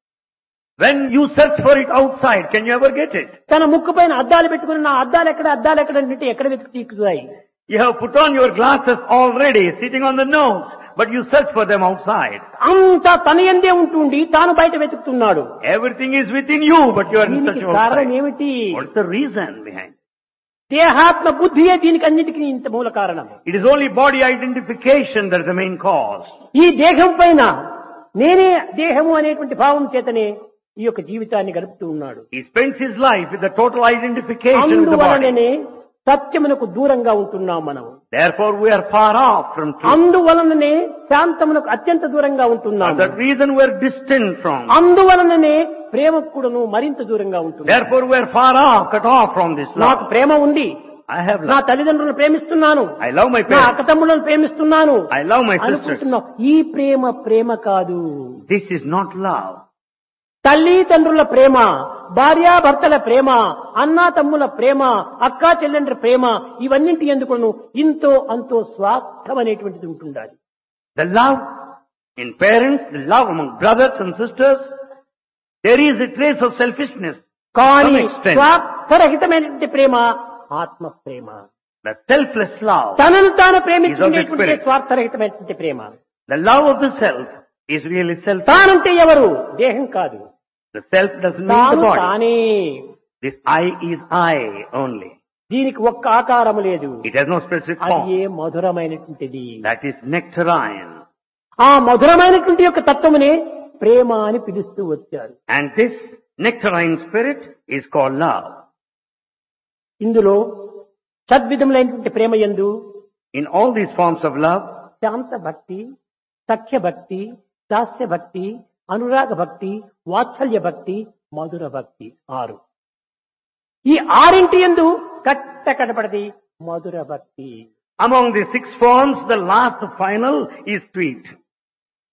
When you search for it outside, can you ever get it? తన ముక్కు పైన అద్దాలు పెట్టుకుని నా అద్దాలు ఎక్కడ అద్దాలు ఎక్కడ అంటే ఎక్కడ వెతికి చిక్కుతాయి You have put on your glasses already, sitting on the nose, but you search for them outside. అంతా తన ఎందే ఉంటుండి తాను బయట వెతుకుతున్నాడు Everything is within you, but you are in search దీనికి of కారణం outside. ఏమిటి What's the reason behind? దేహాత్మ బుద్ధియే దీనికి అన్నిటికీ ఇంత మూల కారణం It is only body identification that is the main cause. ఈ దేహం పైన నేనే దేహము అనేటువంటి భావం చేతనే ఈ యొక్క జీవితాన్ని గడుపుతూ ఉన్నాడు He spends his life with the total identification with the body. అందువలననే సత్యమునకు దూరంగా ఉంటున్నాం మనం Therefore we are far off from truth. అందువలననే శాంతమునకు అత్యంత దూరంగా For ఉంటున్నాం that reason we are distant from. అందువలననే ప్రేమకు కూడాను మరింత దూరంగా ఉంటున్నాం Therefore we are far off, cut off from this నాకు love. ప్రేమ ఉంది I have నా love. తల్లిదండ్రులను ప్రేమిస్తున్నాను I love my నా parents. అక్క తమ్ములను ప్రేమిస్తున్నాను I love my sisters. అనుకుంటున్నాం ఈ ప్రేమ ప్రేమ కాదు This is not love. తల్లి తండ్రుల ప్రేమ భార్యాభర్తల ప్రేమ అన్నా తమ్ముల ప్రేమ అక్కా చెల్లెండ్ర ప్రేమ ఇవన్నింటి ఎందుకును ఇంతో అంతో స్వార్థం అనేటువంటిది ఉంటుండాలి The love in parents, the love among brothers and sisters, there is a trace of selfishness. కానీ Some extent. స్వార్థరహితమైనటువంటి ప్రేమ ఆత్మ ప్రేమ The selfless love, తనను తాను ప్రేమించుకునేటువంటి spirit. స్వార్థరహితమైనటువంటి Prema the love of the self is really self. తానంటే ఎవరు దేహం కాదు The self doesn't mean the తాను body. తానే This I is I only. దీనికి ఒక్క ఆకారము లేదు It has no specific అది form. A మధురమైనటువంటిది That is nectarine. ఆ మధురమైనటువంటి యొక్క తత్వమునే ప్రేమ అని పిలుస్తూ వచ్చారు And this nectarine spirit is called love. ఇందులో సద్విధములైనటువంటి ప్రేమ యందు In all these forms of love, శాంత భక్తి సఖ్య భక్తి దాస్య భక్తి అనురాగ భక్తి వాత్సల్య భక్తి మధుర భక్తి ఆరు ఈ ఆరింటి ఎందు కట్ట కనపడది మధుర భక్తి among the six forms, the last final is sweet.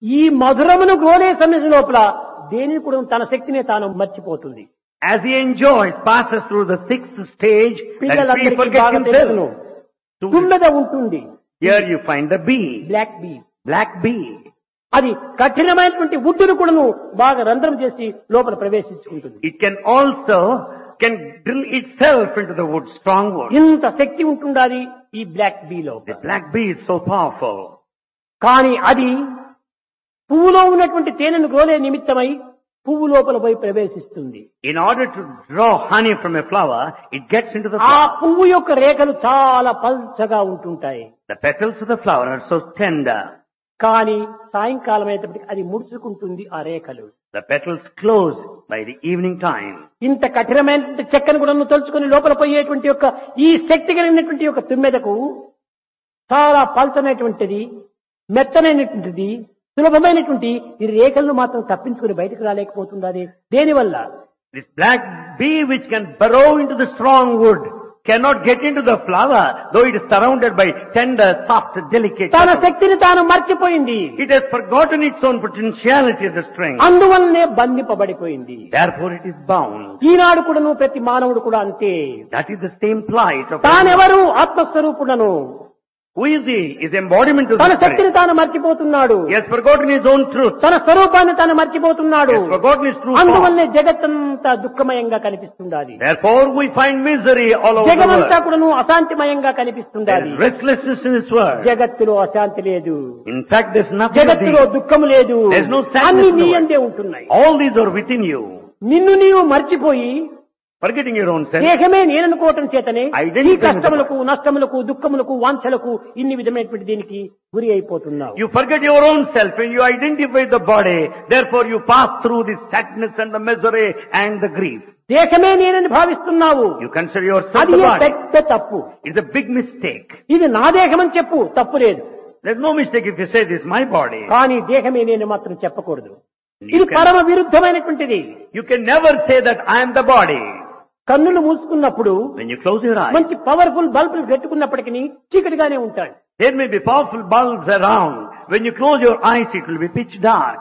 ఈ మధురమును గ్రోలే సమయం లోపల దేని కూడా తన శక్తిని తాను మర్చిపోతుంది As he enjoys, passes through the sixth stage, that tree పిల్లలందరికీ forgets బాగా తెలుసును himself. తుమ్మెద ఉంటుంది Here you find the bee, black bee black bee. అది కఠినమైనటువంటి వుడ్డును కూడాను బాగా రంధ్రం చేసి లోపల ప్రవేశించుకుంటుంది It can also, can drill itself into the wood, strong wood. ఇంత శక్తి ఉంటుండాలి ఈ బ్లాక్ బీలో The black bee is so powerful. కానీ అది పువ్వులో ఉన్నటువంటి తేనెను గ్రోలే నిమిత్తమై పువ్వు లోపల పోయి ప్రవేశిస్తుంది In order to draw honey from a flower, it gets into the ఆ flower. పువ్వు యొక్క రేఖలు చాలా పల్చగా ఉంటుంటాయి The petals of the flower are so tender. కానీ సాయంకాలం అయ్యేటప్పటికి అది ముడుచుకుంటుంది ఆ రేఖలు The petals close by the evening time. ఇంత కఠినమైనటువంటి చెక్కను కూడా తలుచుకొని లోపల పోయేటువంటి యొక్క ఈ శక్తి కలిగినటువంటి యొక్క తుమ్మెదకు చాలా పల్చనటువంటిది మెత్తనైనటువంటిది సులభమైనటువంటి ఈ రేఖలను మాత్రం తప్పించుకుని బయటకు రాలేకపోతుంది అది దేనివల్ల This black bee which can burrow into the strong wood cannot get into the flower, though it is surrounded by tender, soft, delicate తన petals. శక్తిని తాను మర్చిపోయింది It has forgotten its own potentiality as a strength. అందువల్లనే బంధింపబడిపోయింది Therefore it is bound. ఈనాడు కూడాను ప్రతి మానవుడు కూడా అంతే That is the same plight of తానెవరు ఆత్మస్వరూపుడను Who is he? Is embodiment of తన the శక్తిని spirit. తాను మర్చిపోతున్నాడు He has forgotten his own truth. తన స్వరూపాన్ని తాను మర్చిపోతున్నాడు He has forgotten his true form. అందువల్లే జగత్తంతా దుఃఖమయంగా కనిపిస్తుండాలి Therefore we find misery all over the జగమంతా world. కూడాను అశాంతిమయంగా There కనిపిస్తుండాలి is restlessness in this world. జగత్తులో అశాంతి లేదు In fact, there's nothing of జగత్తులో these. దుఃఖము లేదు There's no sadness అన్ని in నీ the world. అందే ఉంటున్నాయి All these are within you. నిన్ను నీవు మర్చిపోయి Forgetting your own self. దేహమే నేననుకోవటం చేతనే Identify ఈ with the కష్టములకు నష్టములకు దుఃఖములకు వాంఛలకు ఇన్ని విధమైనటువంటి దీనికి గురి అయిపోతున్నావు You forget your own self and you identify the body. Therefore you pass through the sadness and the misery and the grief. దేహమే నేనని భావిస్తున్నావు You consider yourself అది the body. పెద్ద తప్పు It's a big mistake. ఇది నా దేహమని చెప్పు తప్పు లేదు There's no mistake if you say this is my body. కానీ దేహమే నేను మాత్రం చెప్పకూడదు You ఇది can, పరమ విరుద్ధమైనటువంటిది you can never say that I am the body. కన్నులు మూసుకున్నప్పుడు When you close your eyes, మంచి పవర్ఫుల్ బల్బులు పెట్టుకున్నప్పటికీ చీకటిగానే ఉంటాడు there may be powerful bulbs around. When you close your eyes, it will be pitch dark.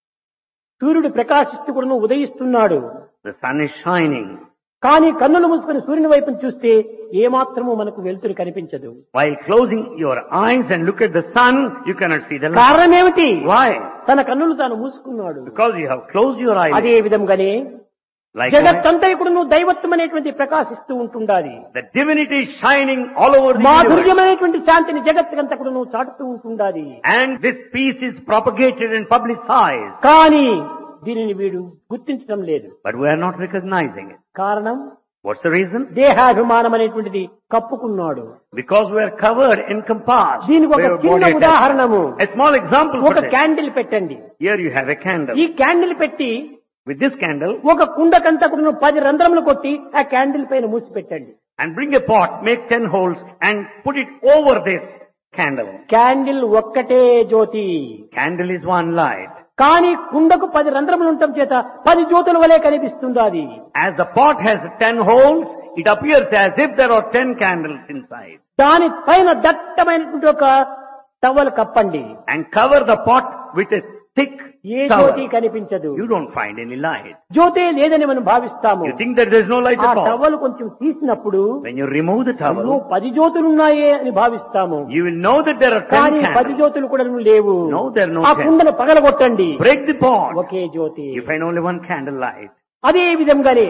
సూర్యుడు ప్రకాశిస్తూ కూడా ఉదయిస్తున్నాడు The sun is shining. కానీ కన్నులు మూసుకొని సూర్యుని వైపును చూస్తే ఏమాత్రము మనకు వెలుతురు కనిపించదు While closing your eyes and look at the sun, you cannot see the light. కారణం ఏమిటి Why? తన కన్నులు తాను మూసుకున్నాడు Because you have closed your eyes. అదే విధంగానే Like జగత్తంతా కూడా నువ్వు దైవత్వం అనేటువంటి ప్రకాశిస్తూ ఉంటుండాలి the divinity is shining all over the universe. మాధుర్యమైనటువంటి శాంతిని జగత్తుకంతా కూడా నువ్వు చాటుతూ ఉంటుండాలి And this peace is propagated and publicized. కానీ దీనిని వీడు గుర్తించడం లేదు But we are not recognizing it. కారణం What's the reason? దేహాభిమానం అనేటువంటిది కప్పుకున్నాడు Because we are covered, encompassed. దీనికి ఒక by our చిన్న body attachment. ఉదాహరణము A small example for ఒక this. క్యాండిల్ పెట్టండి Here you have a candle. ఈ క్యాండిల్ పెట్టి With this candle, ఒక కుండకంతా కూడా నువ్వు పది రంధ్రములు కొట్టి ఆ క్యాండిల్ పైన మూసి పెట్టండి and bring a pot, make ten holes, and put it over this candle. Candle ఒక్కటే జ్యోతి Candle is one light. కానీ కుండకు పది రంధ్రములు ఉండటం చేత పది జ్యోతుల వలె కనిపిస్తుంది అది As the pot has ten holes, it appears as if there are ten candles inside. దాని పైన దట్టమైనటువంటి ఒక టవల్ కప్పండి And cover the pot with a thick ఏ జ్యోతి towel. కనిపించదు You don't find any light. జ్యోతే లేదని మనం భావిస్తాము You think that there is no light ఆ at all. టవల్ కొంచెం తీసినప్పుడు When you remove the అయ్యో, towel, పది జ్యోతులున్నాయే అని భావిస్తాము you will know that there are ten కానీ పది candles. జ్యోతులు కూడా లేవు No, there are no ఆ ten. కుండను పగలగొట్టండి Break the pot. Okay Jyothi You find only one candle light. అదే విధంగానే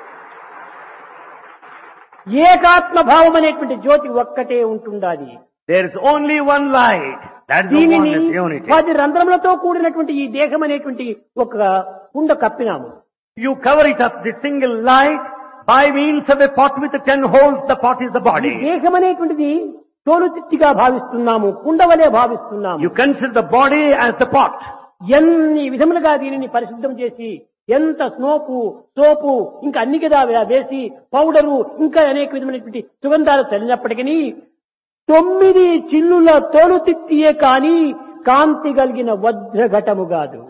ఏకాత్మ భావం అనేటువంటి జ్యోతి ఒక్కటే ఉంటుండాలి There is only one light. That's the దీనిని oneness unity. పది రంధ్రములతో కూడినటువంటి ఈ దేహం అనేటువంటి ఒక కుండ కప్పినాము You cover it up, the single light, by means of a pot with the ten holes, the pot is the ఈ body. దేహం అనేటువంటిది తోలుతిత్తిగా భావిస్తున్నాము కుండవలే భావిస్తున్నాము You consider the body as the pot. ఎన్ని విధములుగా దీనిని పరిశుద్ధం చేసి ఎంత స్నోపు సోపు ఇంకా అన్ని కదా వేసి పౌడరు ఇంకా అనేక విధమైనటువంటి సుగంధాలు చల్లినప్పటికీ తొమ్మిది చిల్లుల తోలుతిత్తియే కాని కాంతి కలిగిన వజ్రఘటము కాదు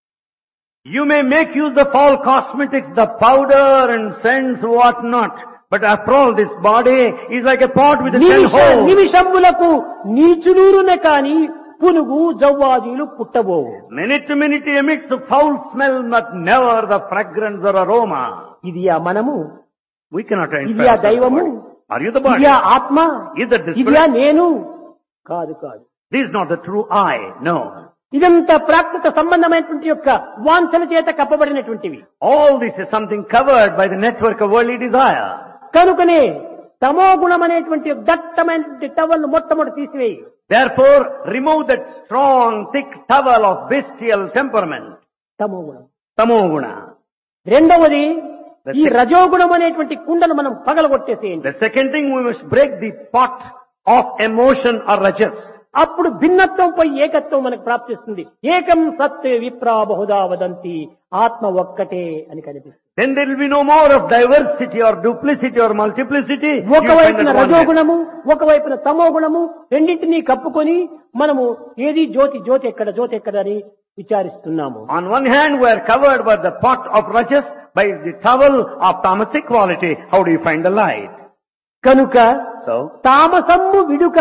You may make use of all cosmetics, the powder and scents, what not. But after all, this body is like a pot with a shell Nimisha hole. నిమిషములకు నీచులూరున కాని పునుగు జవ్వాజీలు పుట్టబోవు Minute to minute emits the foul smell, but never the fragrance or aroma. ఇది ఆ మనము We cannot ఇది enter ఆ దైవము Are you the body? ఇది ఆ ఆత్మ Is that the ఇది ఆ spirit? నేను కాదు కాదు This is not the true I. No. ఇదంతా ప్రాకృత సంబంధమైనటువంటి యొక్క వాంఛల చేత కప్పబడినటువంటివి All this is something covered by the network of worldly desire. కనుకనే తమో గుణం అనేటువంటి దట్టమైనటువంటి టవల్ మొట్టమొదటి తీసివేయి Therefore, remove that strong, thick towel of bestial temperament. తమో గుణం Tamoguna. రెండవది ఈ రజోగుణం అనేటువంటి కుండను మనం పగలగొట్టేసేయండి The second thing, we must break the pot of emotion or rajas. అప్పుడు భిన్నత్వం పోయి ఏకత్వం మనకు ప్రాప్తిస్తుంది ఏకం సత్ విప్రా బహుదా వదంతి ఆత్మ ఒక్కటే అని కనిపిస్తుంది Then there will be no more of diversity or duplicity or multiplicity. You find ఒకవైపున that oneness. రజోగుణము ఒకవైపున తమో గుణము రెండింటినీ కప్పుకొని మనము ఏది జ్యోతి జ్యోతి ఎక్కడ జ్యోతి ఎక్కడ అని విచారిస్తున్నాము On one hand, we are covered by the pot of rajas, by the towel of tamasic quality. How do you find the light? కనుక So, తామసమ్ము విడుక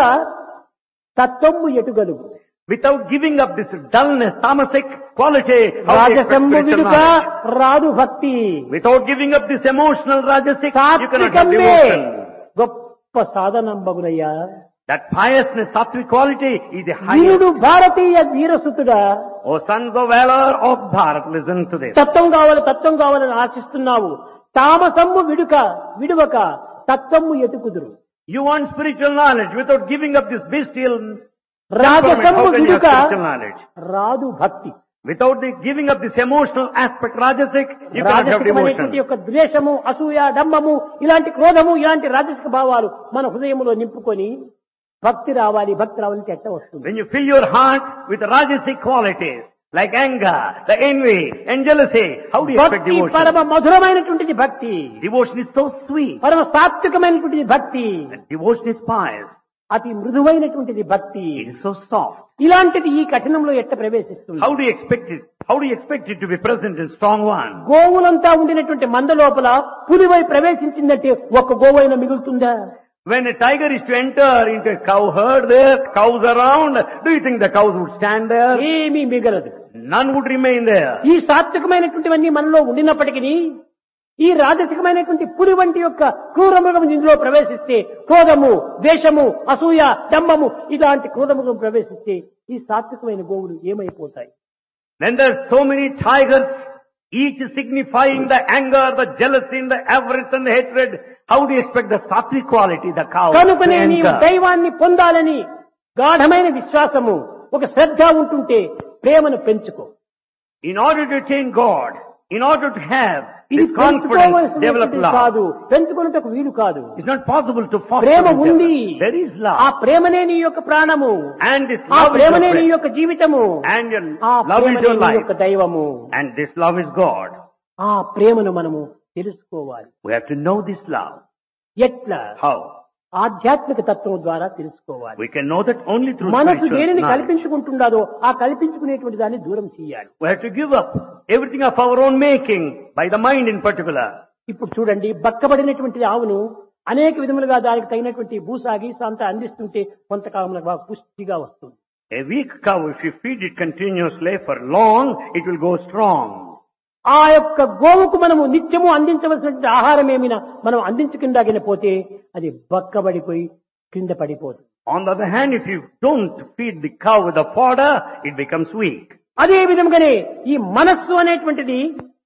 తత్వము ఎటుగలుగు without giving up this dullness, tamasic quality, how do you expect రాజసమ్ము spiritual విడుక knowledge? రాదు భక్తి Without giving up this emotional rajasic, you cannot have సాత్వికమే devotion. గొప్ప సాధనంబగునయ్యా That piousness, sattvic quality is the Veerudu highest. Bharatiya వీరసుతుడా O sons of valor of Bharat, listen to this. తత్వం కావాలి తత్వం కావాలని ఆశిస్తున్నావు తామసమ్ము విడుక విడువక తత్వము ఎతుకుదురు You want spiritual knowledge without giving up this bestial temperament. రాజసమ్ము How can you have విడుక spiritual knowledge? రాదు భక్తి Without the giving up this emotional aspect, rajasic, you cannot have రాజసికమైనటువంటి devotion. యొక్క ద్వేషము అసూయ డంబము ఇలాంటి క్రోధము ఇలాంటి రాజసిక భావాలు మన హృదయంలో నింపుకొని భక్తి రావాలి భక్తి రావాలంటే ఎట్ట వస్తుంది When you fill your heart with rajasic qualities, like anger, the envy, and jealousy, how do you expect భక్తి devotion? పరమ మధురమైనటువంటిది భక్తి Devotion is so sweet. పరమ సాత్వికమైనటువంటిది భక్తి And devotion is pious. అతి మృదువైనటువంటిది భక్తి It is so soft. ఇలాంటిది ఈ కఠినంలో ఎట్ట ప్రవేశిస్తుంది How do you expect it? How do you expect it to be present in strong one? గోవులంతా ఉండినటువంటి మంద లోపల పులివై ప్రవేశించిందంటే ఒక్క గోవైన మిగులుతుందా When a tiger is to enter into a cow herd, there are cows around. Do you think the cows would stand there? ఏమీ మిగలదు None would remain there. ఈ సాత్వికమైనటువంటివన్నీ మనలో ఉండినప్పటికీ ఈ రాజసికమైనటువంటి పులి వంటి యొక్క క్రూరమృగం ఇందులో ప్రవేశిస్తే క్రోధము ద్వేషము అసూయ డంబము ఇలాంటి క్రూరమృగం ప్రవేశిస్తే ఈ సాత్వికమైన గోవులు ఏమైపోతాయి Then there are so many tigers, each signifying the anger, the jealousy, and the avarice and the hatred. How do you expect the sattvic quality, the cow, to కనుకనే నీవు enter? దైవాన్ని పొందాలని గాఢమైన విశ్వాసము ఒక శ్రద్ధ ఉంటుంటే ప్రేమను పెంచుకో In order to attain God, in order to have ఇది this confidence, develop పెంచుకోవలసినటువంటిది love. కాదు పెంచుకున్నటకు వీలు కాదు It's not possible to foster Prema this ఉంది develop. There is ఆ love. ప్రేమనే నీ యొక్క ప్రాణము And this ఆ love is ప్రేమనే your నీ friend. యొక్క జీవితము And your ఆ love is ప్రేమనే your నీ life. యొక్క దైవము And this love is God. ఆ ప్రేమను మనము తెలుసుకోవాలి We have to know this love. ఎట్లా How? ఆధ్యాత్మిక తత్వం ద్వారా తెలుసుకోవాలి We can know that only through మనసు spiritual దేనిని knowledge. కల్పించుకుంటున్నదో ఆ కల్పించుకునేటువంటి దాన్ని దూరం చేయాలి We have to give up everything of our own making, by the mind in particular. ఇప్పుడు చూడండి బక్కబడినటువంటి ఆవును అనేక విధములుగా దానికి తగినటువంటి భూసాగి అంతా అందిస్తుంటే కొంతకాలంలో బాగా పుష్టిగా వస్తుంది A weak cow, if you feed it continuously for long, it will go strong. ఆ యొక్క గోవుకు మనము నిత్యము అందించవలసిన ఆహారం ఏమైనా మనం అందించకుండా పోతే అది బక్కబడిపోయి కింద పడిపోతుంది On the other hand, if you don't feed the cow with the fodder, it becomes weak. అదే విధముగానే ఈ మనస్సు అనేటువంటిది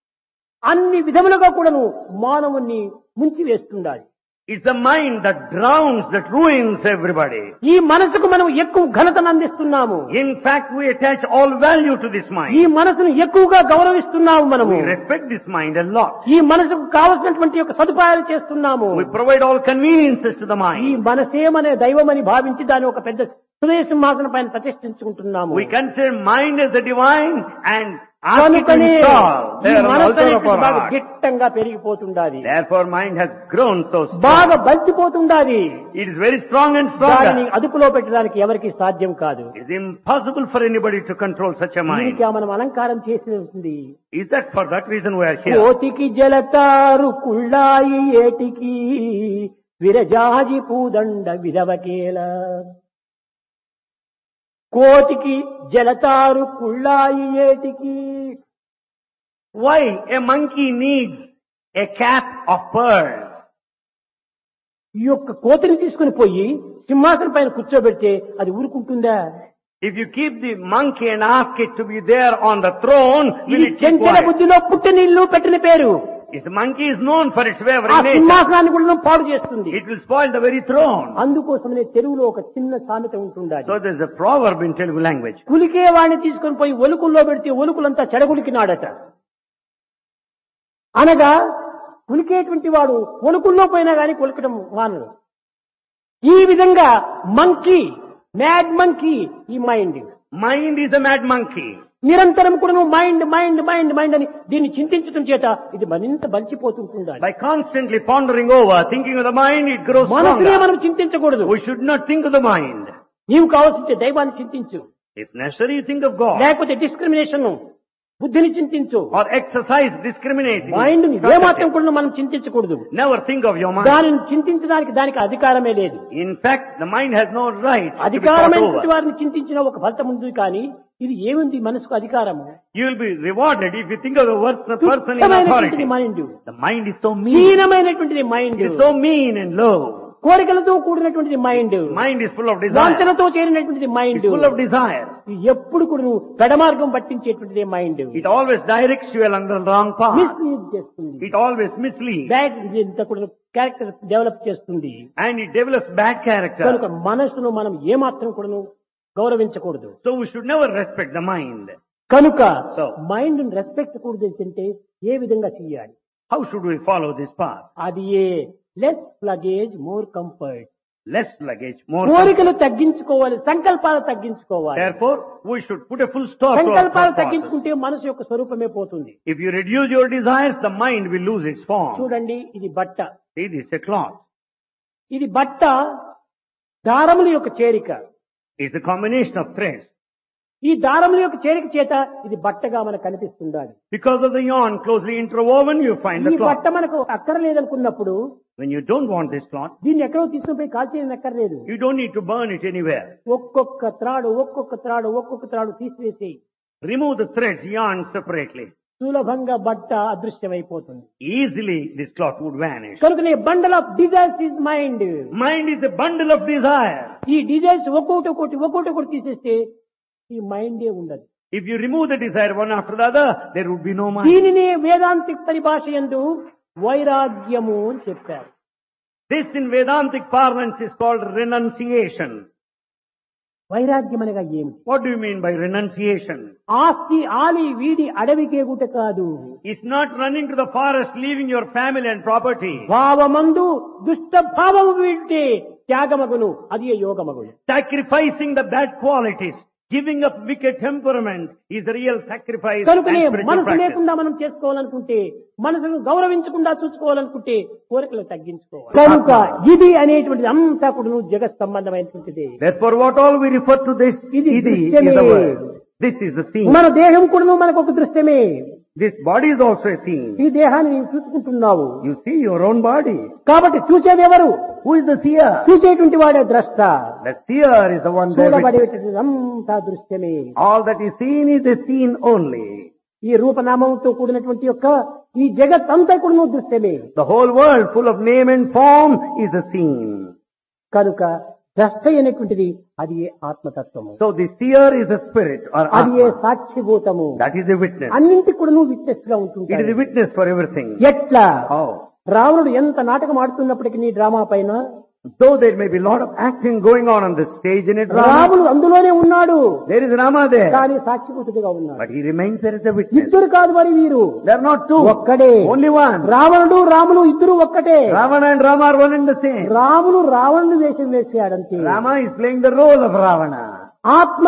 అన్ని విధములుగా కూడాను మానవుణ్ణి ముంచి వేస్తుండాలి It's the mind that drowns, that ruins everybody. ఈ మనసుకు మనం ఎక్కువ ఘనతను అందిస్తున్నాము In fact, we attach all value to this ఈ mind. మనసును ఎక్కువగా గౌరవిస్తున్నాము మనము We respect this mind a lot. ఈ మనసుకు కావలసినటువంటి యొక్క సదుపాయాలు చేస్తున్నాము We provide all conveniences to the ఈ mind. మనసేమనే దైవమని భావించి దాని ఒక పెద్ద హృదయ సింహాసనం పైన ప్రతిష్ఠించుకుంటున్నాము We consider mind as the divine and ask it to కనుకనే install ఈ there on the మనసు altar of అనేటువంటిది our బాగా heart. గిట్టంగా పెరిగిపోతుండాలి Therefore mind has grown so బాగా strong. బలిసిపోతుండాలి It is very strong and దానిని stronger. అదుపులో పెట్టడానికి ఎవరికి సాధ్యం కాదు It is impossible for anybody to control such a mind. దీనికి మనం అలంకారం చేసి ఉంటుంది Is that for that reason we are here? కోతికి జలతారు కుళ్ళాయి ఏటికి విరజాజి పూదండ విరవకేల కోతికి జలతారు కుళ్ళాయి ఏటికి Why a monkey needs a cap of pearls? ఈ యొక్క కోతిని తీసుకుని పోయి సింహాసనం పైన కూర్చోబెడితే అది ఊరుకుంటుందా If you keep the monkey and ask it to be there on the throne, will ఇది it keep చెంచల quiet? బుద్ధిలో పుట్టినిల్లు పెట్టిన పేరు If the monkey is known for its ఆ wavering nature, సింహాసనాన్ని కూడా పాడు చేస్తుంది it will spoil the very throne. అందుకోసమనే తెలుగులో ఒక చిన్న సామెత ఉంటుండాలి So there's a proverb in Telugu language. కులికే వాడిని తీసుకొని పోయి ఒలుకుల్లో పెడితే ఒలుకులంతా చెడగులికినాడట అనగా కులికేటువంటి వాడు ఒలుకుల్లో పోయినా గాని కొలకడం మానడు ఈ విధంగా మంకీ మ్యాడ్ మంకీ ఈ mind Mind is a mad monkey. నిరంతరం కూడా నువ్వు మైండ్ మైండ్ మైండ్ మైండ్ అని దీన్ని చింతించడం చేత ఇది మరింత బలిచిపోతుంటుండాలి By constantly pondering over, thinking of the mind, it grows మనసునే stronger. మనం చింతించకూడదు We should not think of the mind. నీవు కావాల్సింటే దైవాన్ని చింతించు If necessary, you think of God. లేకపోతే డిస్క్రిమినేషన్ బుద్ధిని చింతించు Or exercise discriminating. మైండ్ ఏమాత్రం కూడా మనం చింతించకూడదు Never think of your mind. దానిని చింతించడానికి దానికి అధికారమే లేదు In fact, the mind has no right to be thought అధికారమైనటువంటి over. వారిని చింతించిన ఒక ఫలితం ఉంది కానీ ఇది ఏముంది మనసుకు అధికారము You will be rewarded if you think of the worst person in తుచ్చమైనటువంటిది authority. Mind The mind is so mean. హీనమైనటువంటిది mind It is so mean and low. కోరికలతో కూడినటువంటిది mind Mind is full of desire. వాంఛనతో చేరినటువంటిది It's mind full of desire. ఎప్పుడు కూడా నువ్వు పెడమార్గం పట్టించేటువంటిది mind It always directs you along the wrong path. Mislead చేస్తుంది It always misleads. బ్యాడ్ ఇంత కూడా క్యారెక్టర్ డెవలప్ చేస్తుంది And it develops bad character. కనుక మనసును మనం ఏమాత్రం కూడా గౌరవించకూడదు So we should never respect the mind. కనుక So. మైండ్ రెస్పెక్ట్ కూడదు అంటే ఏ విధంగా చేయాలి How should we follow this path? అది ఏ less luggage more comfort Less luggage, more కోరికలు తగ్గించుకోవాలి సంకల్పాలు తగ్గించుకోవాలి Therefore, we should put a full stop to our సంకల్పాలు thought process. తగ్గించుకుంటే మనసు యొక్క స్వరూపమే పోతుంది If you reduce your desires, the mind will lose its form. చూడండి ఇది బట్ట See, this is a cloth. ఇది బట్ట దారముల యొక్క చేరిక It's a combination of threads. ఈ దారముల యొక్క చేరిక చేత ఇది బట్టగా మనకు కనిపిస్తుండాలి Because of the yarn closely interwoven, you find ఈ the cloth. బట్ట మనకు అక్కర్లేదనుకున్నప్పుడు When you don't want this cloth, దీన్ని ఎక్కడో తీసుకుని పోయి కాల్చేయని అక్కర్లేదు you don't need to burn it anywhere. ఒక్కొక్క త్రాడు ఒక్కొక్క త్రాడు ఒక్కొక్క త్రాడు తీసివేసి Remove the threads, yarn separately. సులభంగా బట్ట అదృశ్యమైపోతుంది Easily, this cloth would vanish. కనుకనే bundle of desires is mind Mind is a bundle of desire. ఈ డిజైర్స్ ఒక్కొక్కటి ఒక్కొక్కటి ఒక్కొక్కటి ఒకటి తీసేస్తే ఈ మైండే ఉండదు If you remove the desire one after the other, there would be no mind. దీనినే వేదాంతిక పరిభాష ఎందు వైరాగ్యము అని చెప్పారు This in Vedantic parlance is called renunciation. వైరాగ్యం అనగా ఏమిటి What do you mean by renunciation? ఆస్తి ఆలి వీడి అడవికేగుట కాదు It's not running to the forest, leaving your family and property. భావమందు దుష్ట భావము వీడితే త్యాగమగును అది యోగమగును Sacrificing the bad qualities, giving up wicked temperament is the real sacrifice and కనుకనే spiritual మనసు practice. లేకుండా మనం చేసుకోవాలనుకుంటే మనసును గౌరవించకుండా చూసుకోవాలనుకుంటే కోరికలు తగ్గించుకోవాలి కనుక ఇది అనేటువంటిది అంతా కూడా జగత్ సంబంధమైనటువంటిది Therefore, what all we refer to this, ఇది idi, is దృశ్యమే. the word. This is the scene. మన దేహం కూడా మనకు ఒక దృశ్యమే This body is also a scene. ఈ దేహాన్ని నీవు చూసుకుంటున్నావు You see your own body. కాబట్టి చూసేది ఎవరు Who is the seer? చూసేటువంటి వాడే ద్రష్ట The seer is the one there. which- చూడబడేటువంటిది అంతా దృశ్యమే All that is seen is the scene only. ఈ రూపనామంతో కూడినటువంటి యొక్క ఈ జగత్ అంతా కూడా దృశ్యమే The whole world full of name and form is a scene. కనుక ద్రష్ట అనేటువంటిది అది ఏ ఆత్మతత్వము So the seer is a spirit or అది ఏ Atma. సాక్షిభూతము That is a witness. అన్నింటికి కూడా నువ్వు విట్నెస్ గా It is a ఉంటుంటాయి witness for everything. ఎట్లా How? రావణుడు ఎంత నాటకం ఆడుతున్నప్పటికీ నీ డ్రామా పైన Though there may be a lot of acting going on on the stage in a drama, రాముడు అందులోనే ఉన్నాడు there is Rama there. కానీ సాక్షిభూతుడిగా ఉన్నాడు But he remains there as a witness. ఇద్దరు కాదు మరి వీరు They are not two. ఒక్కడే Only one. రావణుడు రాముడు ఇద్దరు ఒక్కటే Ravana and Rama are one and the same. రాముడు రావణుడు వేషం వేసాడంతే Rama is playing the role of Ravana. ఆత్మ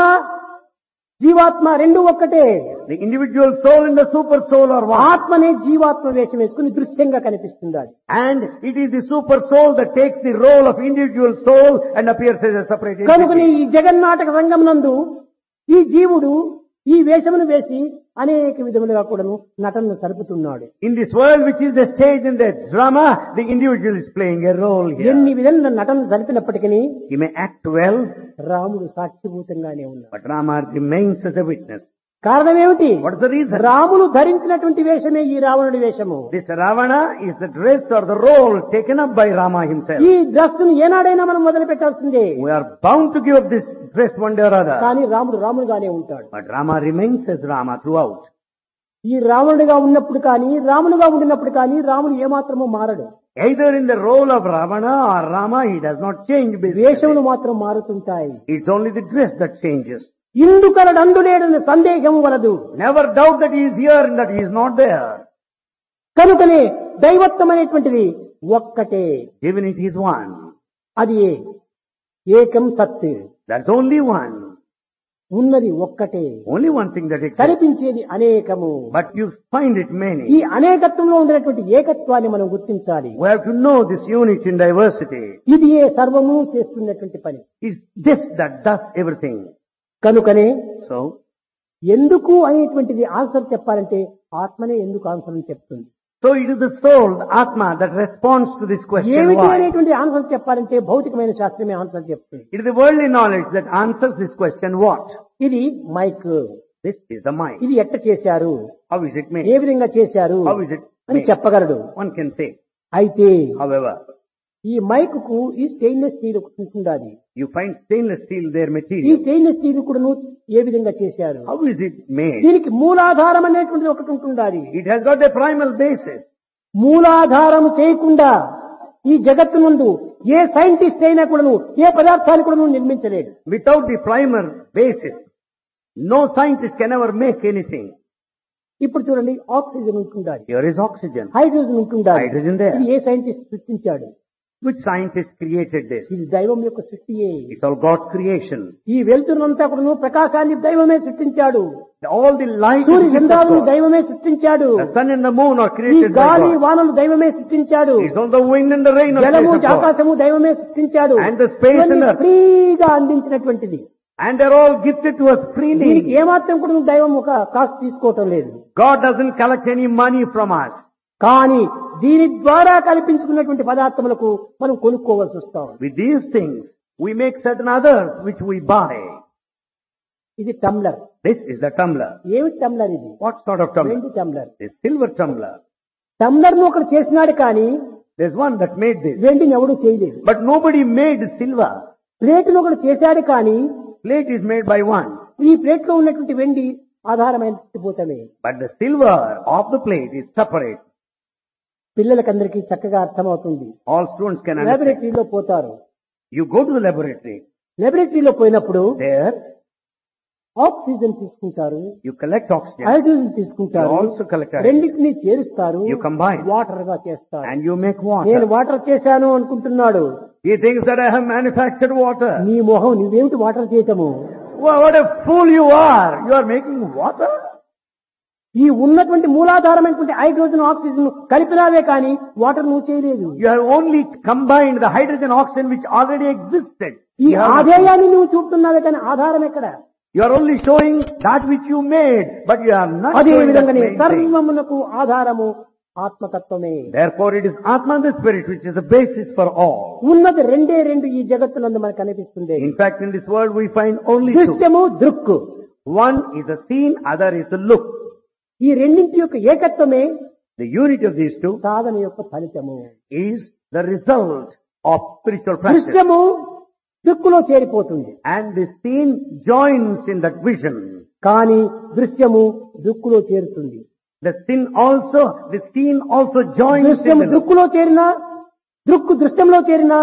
జీవాత్మ రెండు ఒక్కటే The individual soul and the super soul are one. ఆత్మనే జీవాత్మ వేషం వేసుకుని దృశ్యంగా కనిపిస్తుంది అది And it is the super soul that takes the role of individual soul and appears as a separate కనుకని entity. ఈ జగన్నాటక రంగం నందు ఈ జీవుడు ఈ వేషమును వేసి అనేక విధములుగా కూడాను నటనను సరుపుతున్నాడు In this world which is the stage in the drama, the individual is playing a role ఎన్ని here. విధంగా నటన జరిపినప్పటికీ He may act well, రాముడు సాక్షిభూతంగానే ఉన్నాడు but Rama remains as a witness. కారణం ఏమిటి What is the reason? రాముడు ధరించినటువంటి వేషమే ఈ రావణుడి వేషము This Ravana is the dress or the role taken up by Rama himself. ఈ డ్రస్సును ఏనాడైనా మనం మొదలు పెట్టాల్సిందే We are bound to give up this dress one day or other. కానీ రాముడు రాముడుగానే ఉంటాడు But Rama remains as Rama throughout. ఈ రావణుడిగా ఉన్నప్పుడు కానీ రాముడుగా ఉండినప్పుడు కానీ రాముడు ఏమాత్రమూ మారడు Either in the role of Ravana or Rama, he does not change వేషములు basically. మాత్రం మారుతుంటాయి It's only the dress that changes. ఇందుకలడందు లేడని సందేహం వలదు Never doubt that he is here and that he is not there. కనుకనే దైవత్వమైనటువంటిది ఒక్కటే Divinity is one. అది ఏకం సత్ That's only one. ఉన్నది ఒక్కటే Only one thing that exists. కనిపించేది అనేకము But you find it ఈ many. అనేకత్వంలో ఉన్నటువంటి ఏకత్వాన్ని మనం గుర్తించాలి We have to know this unity in diversity. ఇది ఏ సర్వము చేస్తున్నటువంటి పని It's this that does everything. కనుకనే So, ఎందుకు అనేటువంటిది ఆన్సర్ చెప్పాలంటే ఆత్మనే ఎందుకు ఆన్సర్ అని చెప్తుంది so it is the soul, the Atma, that responds to this question ఏమిటి why. అనేటువంటి ఆన్సర్ చెప్పాలంటే భౌతికమైన శాస్త్రమే ఆన్సర్ చెప్తుంది It is the worldly knowledge that answers this question what? ఇది mike This is the mind. ఇది ఎట్ట చేశారు How is it A made? విధంగా చేశారు How is it అని made? చెప్పగలడు One can say. అయితే However, ఈ మైక్ కు ఈ స్టెయిన్లెస్ స్టీల్ ఉంటుండాలి you find stainless steel their ఈ material. స్టెయిన్లెస్ స్టీల్ కూడాను ఏ విధంగా చేశారు How is it made? దీనికి మూలాధారం అనేటువంటిది ఒకటి ఉంటుండాలి It has got a primal basis. మూలాధారము చేయకుండా ఈ జగత్తు నందు ఏ సైంటిస్ట్ అయినా కూడాను ఏ పదార్థాన్ని కూడాను నిర్మించలేడు Without the primal basis, no scientist can ever make anything. ఇప్పుడు చూడండి ఆక్సిజన్ ఉంటుండాలి Here is oxygen. హైడ్రోజన్ ఉంటుండాలి Hydrogen there. ఇది ఏ సైంటిస్ట్ సృష్టించాడు Which scientist created this? ఇది దైవం యొక్క సృష్టియే It's all God's creation. ఈ వెలుతురునంతా కూడాను ప్రకాశాన్ని దైవమే సృష్టించాడు All the light is Surya gift of చంద్రాలను God. దైవమే సృష్టించాడు The sun and the moon are ఈ created by గాలి God. వానలు దైవమే సృష్టించాడు It's all the wind and the rain of జలము grace of God. ఆకాశము దైవమే సృష్టించాడు And the space and ఇవన్నీ earth. ఫ్రీగా అందించినటువంటిది And they're all gifted to us దీనికి freely. ఏమాత్రం కూడా దైవం ఒక కాస్ట్ తీసుకోవటం లేదు God doesn't collect any money from us. కానీ దీని ద్వారా కల్పించుకున్నటువంటి పదార్థములకు మనం కొనుక్కోవాల్సి వస్తాం With these things, we make certain others which we buy. ఇది టమ్లర్ This is the tumbler. ఏమిటి టమ్లర్ ఇది What sort of tumbler? వెండి టమ్లర్ This silver tumbler. టమ్లర్ ను ఒకడు చేసినాడు కానీ There's one that made this. వెండిని ఎవడు చేయలేదు But nobody made silver. ప్లేటును ఒకడు చేశాడు కానీ Plate is made by one. ఈ ప్లేట్ లో ఉన్నటువంటి వెండి ఆధారమైన పోతమే But the silver of the plate is separate. పిల్లలకందరికీ చక్కగా అర్థమవుతుంది All students can understand. లాబొరేటరీలో పోతారు You go to the laboratory. లాబొరేటరీలో పోయినప్పుడు There, ఆక్సిజన్ తీసుకుంటారు you collect oxygen. హైడ్రోజన్ తీసుకుంటారు You also collect hydrogen. రెండింటిని చేరుస్తారు You combine. వాటర్ గా చేస్తారు And you make నేను water. వాటర్ చేశాను అనుకుంటున్నాడు He thinks that I have manufactured water. నీ మొహం నువ్వేమిటి వాటర్ చేయటము Well, what a fool you are! You are making water? ఈ ఉన్నటువంటి మూలాధారమైనటువంటి హైడ్రోజన్ ఆక్సిజన్ కలిపినావే కానీ వాటర్ నువ్వు చేయలేదు You have only combined the hydrogen oxygen which already existed. ఈ You, have not- ఆధేయాన్ని నువ్వు చూపుతున్నావే కానీ ఆధారం ఎక్కడ you are only showing that which you made, but you are not అదే showing that విధంగానే main thing. సర్వమునకు ఆధారము ఆత్మతత్వమే Therefore it is Atma the Spirit which is the basis for all. ఉన్నది రెండే రెండు ఈ జగత్తునందు మనకు కనిపిస్తుంది In fact, in this world we find only two. దృశ్యము దృక్కు One is the seen, other is the look. ఈ రెండింటి యొక్క ఏకత్వమే The unity of these two సాధన యొక్క ఫలితము is the result of spiritual practice. దృశ్యము దిక్కులో చేరిపోతుంది And the seen joins in that vision. కానీ దృశ్యము దిక్కులో చేరుతుంది The sin also, the seen also joins in దృశ్యము the look. దృక్కులో చేరినా దృక్కు దృశ్యంలో చేరినా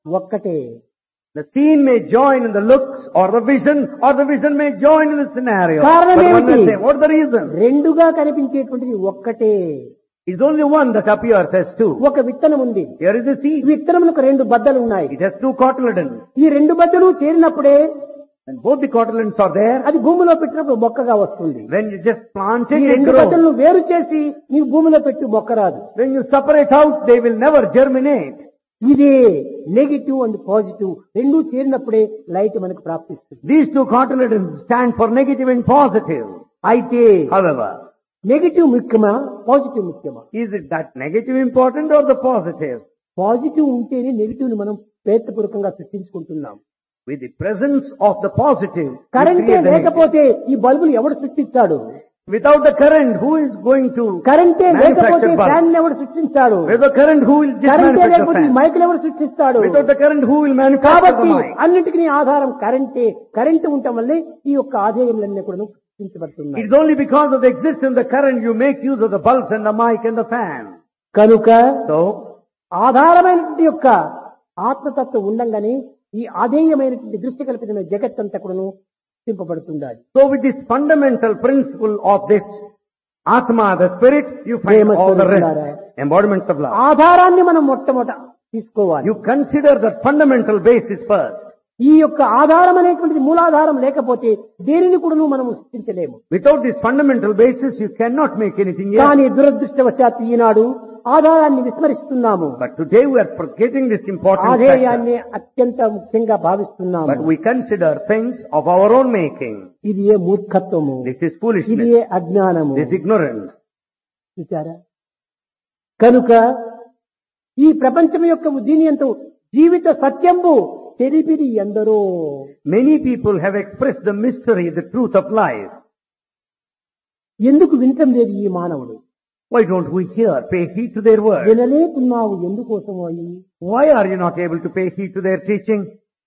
ఒక్కటే The scene may join in the looks or the vision or the vision may join in the scenario. కారణం But one will ఏమిటి? say, what's the reason? రెండుగా కనిపించేటువంటిది ఒక్కటే It's only one that appears as two. ఒక విత్తనం ఉంది Here is the seed. విత్తనములకు రెండు బద్దలు ఉన్నాయి It has two cotyledons. ఈ రెండు బద్దలు చేరినప్పుడే And both the cotyledons are there. అది భూమిలో పెట్టినప్పుడు మొక్కగా వస్తుంది When you just plant ఈ it, it రెండు grows. బద్దలను వేరు చేసి నీవు భూమిలో పెట్టి మొక్క రాదు When you separate out, they will never germinate. ఇదే నెగిటివ్ అండ్ పాజిటివ్ రెండు చేరినప్పుడే లైట్ మనకు ప్రాప్తిస్తుంది These two cotyledons stand for negative and positive. అయితే However, నెగిటివ్ ముఖ్యమా పాజిటివ్ ముఖ్యమా is it that negative important or the positive? Positive ఉంటేనే negative ని మనం ప్రయత్నపూర్వకంగా సృష్టించుకుంటున్నాం With the presence of the positive, we కరెంటే create the negative. లేకపోతే ఈ బల్బులు ఎవడు సృష్టిస్తాడు Without the current, who is going to కరెంటే లేకపోతే manufacture bulbs? ఫ్యాన్ ఎవడు సృష్టించాడు With the current, who will just కరెంటే manufacture లేకపోతే ఈ fan? మైకులు ఎవడు సృష్టిస్తాడు Without the current, who will manufacture the కాబట్టి mic? అన్నిటికీ ఆధారం కరెంటే కరెంట్ ఉండటం వల్లే ఈ యొక్క ఆదాయములన్నీ కూడా సృష్టించబడుతున్నాయి It's only because of the existence of the current you make use of the bulbs and the mic and the fan. కనుక So, ఆధారమైనటువంటి యొక్క ఆత్మతత్వం ఉండంగానే ఈ ఆధేయమైనటువంటి దృష్టి కల్పితమైన జగత్తంతా కూడాను సింపబడుతుండాలి so with this fundamental principle of this Atma, the spirit, you find Prema all the Swarupulara. rest. Embodiments of love. ఆధారాన్ని మనం మొట్టమొదట తీసుకోవాలి You consider the fundamental basis first. ఈ యొక్క ఆధారం అనేటువంటిది మూలాధారం లేకపోతే దేనిని కూడా మనం సృష్టించలేము Without this fundamental basis, you cannot make anything else. కానీ దురదృష్టవశాత్తు ఈనాడు ఆధారాన్ని విస్మరిస్తున్నాము But today we are forgetting this important factor. ఆధేయాన్ని అత్యంత ముఖ్యంగా భావిస్తున్నాము But we consider things of our own making. ఇది ఏ మూర్ఖత్వము This is ఇది foolishness. ఏ అజ్ఞానము This is ignorance. చూచారా కనుక ఈ ప్రపంచం యొక్క దీని ఎంతో జీవిత సత్యంబు తెలిపిది ఎందరో Many people have expressed the mystery, the truth of life. ఎందుకు వినటం లేదు ఈ మానవుడు Why don't we hear, pay heed to their word? వినలేకున్నావు ఎందుకోసమో అయి Why are you not able to pay heed to their teaching?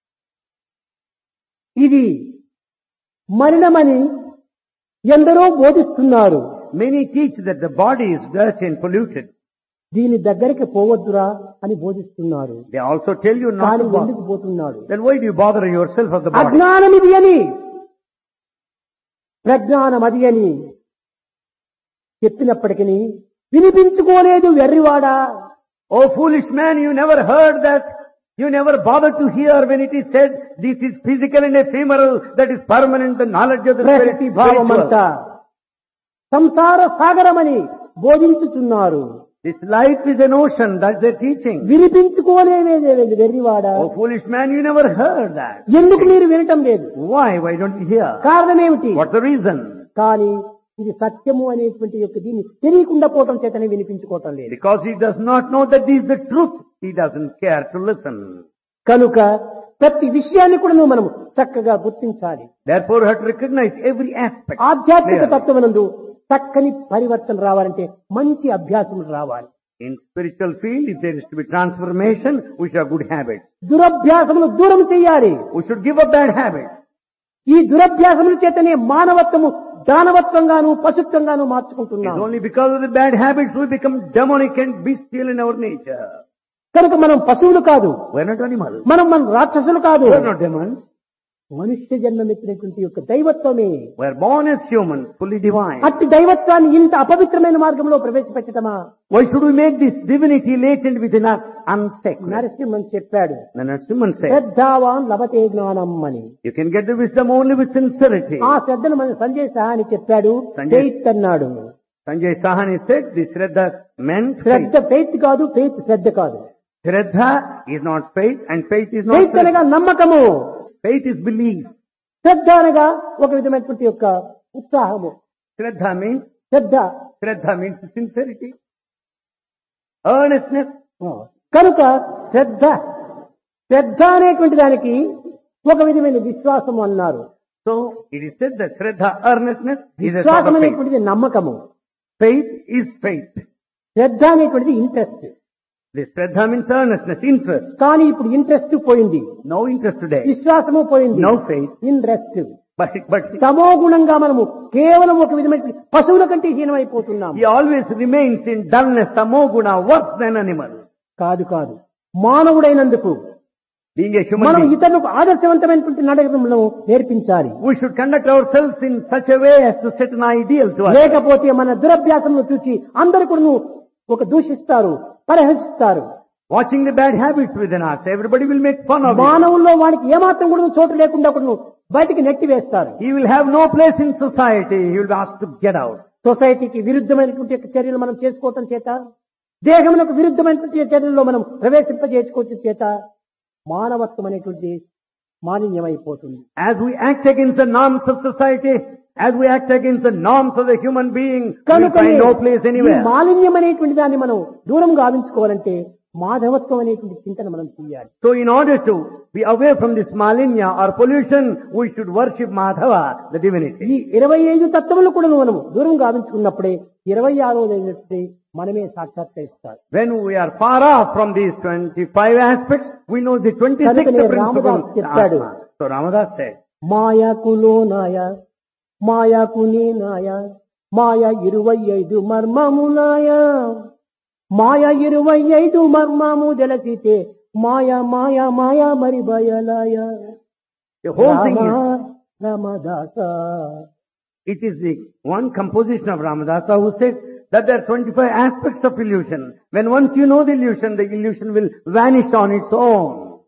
ఇది మరణమని ఎందరో బోధిస్తున్నారు Many teach that the body is dirty and polluted. దీని దగ్గరికి పోవద్దురా అని బోధిస్తున్నారు They also tell you not కానీ to bother. ఎందుకు పోతున్నాడు Then why do you bother yourself of the body? అజ్ఞానం ఇది అని ప్రజ్ఞానం అది అని చెప్పినప్పటికీ వినిపించుకోలేదు వెర్రివాడా Oh foolish man, you never heard that. You never bothered to hear when it is said this is physical and ephemeral, that is permanent, the knowledge of the spirit. ప్రకృతి భావమంతా spiritual. సంసార సాగరమని బోధించుతున్నారు This life is an ocean, that's their teaching. వినిపించుకోలేదే వెర్రివాడా Oh foolish man, you never heard that. ఎందుకు మీరు వినటం లేదు Why? Why don't you hear? కారణం ఏమిటి What's the reason? కానీ ఇది సత్యము అనేటువంటి యొక్క దీన్ని తెలియకుండా పోవటం చేతనే వినిపించుకోవటం లేదు Because he does not know that this is the truth, he doesn't care to listen. కనుక ప్రతి విషయాన్ని కూడా నువ్వు మనం చక్కగా గుర్తించాలి Therefore, you have to recognize every aspect. ఆధ్యాత్మిక clearly. తత్వమునందు చక్కని పరివర్తన రావాలంటే మంచి అభ్యాసం రావాలి In spiritual field, if there is to be transformation, we should have good habits. దురభ్యాసములు దూరం చేయాలి We should give up bad habits. ఈ దురభ్యాసముల చేతనే మానవత్వము దానవత్వంగాను పశుత్వంగాను It's మార్చుకుంటున్నాం only because of the bad habits we become demonic and bestial in our nature. కనుక మనం పశువులు కాదు We're not animals. మనం మన రాక్షసులు కాదు We're not demons. మనుష్య జన్మమెత్తినటువంటి యొక్క దైవత్వమే We're born as humans, fully divine. అట్టి దైవత్వాన్ని ఇంత అపవిత్రమైన మార్గంలో ప్రవేశపెట్టడమా Why should we make this divinity latent within us unsacred? Narasimhan చెప్పాడు Then as Simon said, శ్రద్ధావాన్ లభతే జ్ఞానం అని you can get the wisdom only with sincerity. ఆ శ్రద్ధను మన సంజయ్ సహాని చెప్పాడు సంజయ్- ఫెయిత్ అన్నాడు Sanjay Sahani said, this Shraddha meant faith. శ్రద్ధ ఫెయిత్ కాదు ఫెయిత్ శ్రద్ధ కాదు Shraddha is not faith and faith is not faith అనగా Shraddha. నమ్మకము Faith is belief. శ్రద్ధ అనగా ఒక విధమైనటువంటి యొక్క ఉత్సాహము Shraddha means, శ్రద్ధ Shraddha means sincerity. Earnestness. కనుక శ్రద్ధ శ్రద్ధ అనేటువంటి దానికి ఒక విధమైన విశ్వాసము అన్నారు So, it is said that Shraddha, earnestness is a sort విశ్వాసం of faith. అనేటువంటిది నమ్మకము Faith is faith. శ్రద్ధ అనేటువంటిది interest This Shraddha means earnestness, interest. కానీ ఇప్పుడు ఇంట్రెస్ట్ పోయింది No interest today. విశ్వాసము పోయింది No faith. Interest But, but తమో గుణంగా మనము కేవలం ఒక విధమైన పశువుల కంటే హీనమైపోతున్నాం he always remains in dullness, tamoguna, worse than animal. కాదు కాదు మానవుడైనందుకు Being a human మనం being, ఇతరులకు ఆదర్శవంతమైనటువంటి నడకములను నేర్పించాలి we should conduct ourselves in such a way as to set an ideal to us. లేకపోతే మన దురభ్యాసములను చూసి అందరు కూడా ఒక దూషిస్తారు పరిహసిస్తారు Watching the bad habits within us, everybody will make fun of it. మానవుల్లో వానికి ఏమాత్రం కూడా చోటు లేకుండా కూడా బయటికి నెట్టి వేస్తారు He will have no place in society. He will be asked to get out. సొసైటీకి విరుద్ధమైనటువంటి యొక్క చర్యలు మనం చేసుకోవటం చేత దేహమునకు విరుద్ధమైనటువంటి చర్యల్లో మనం ప్రవేశింపజేసుకోవటం చేత మానవత్వం అనేటువంటి మాలిన్యమైపోతుంది As we act against the norms of society, as we act against the norms of the human being, we కనుక find no place anywhere. మాలిన్యం అనేటువంటి దాన్ని మనం దూరం గావించుకోవాలంటే మాధవత్వం అనేటువంటి చింతన మనం చేయాలి So in order to be away from this malinya or pollution, we should worship Madhava, the ఈ divinity. ఇరవై ఐదు తత్వములు కూడా మనం దూరం గావించుకున్నప్పుడే ఇరవై ఆరోదైనటువంటి మనమే సాక్షాత్కరిస్తారు When we are far off from these 25 aspects, we know the 26th కనుకనే principle. రామదాస్ చెప్పాడు. Atma. So Ramadas said, మాయాకులో నాయ మాయాకు నాయ మాయ ఇరవై ఐదు మర్మములాయ మాయ ఇరవై ఐదు మర్మము తెలిసితే మాయ మాయ మాయ మరి బయలాయ the whole thing Rama is, Ramadasa it is the one composition of Ramadasa who said that there are 25 aspects of illusion. When once you know the illusion, the illusion will vanish on its own.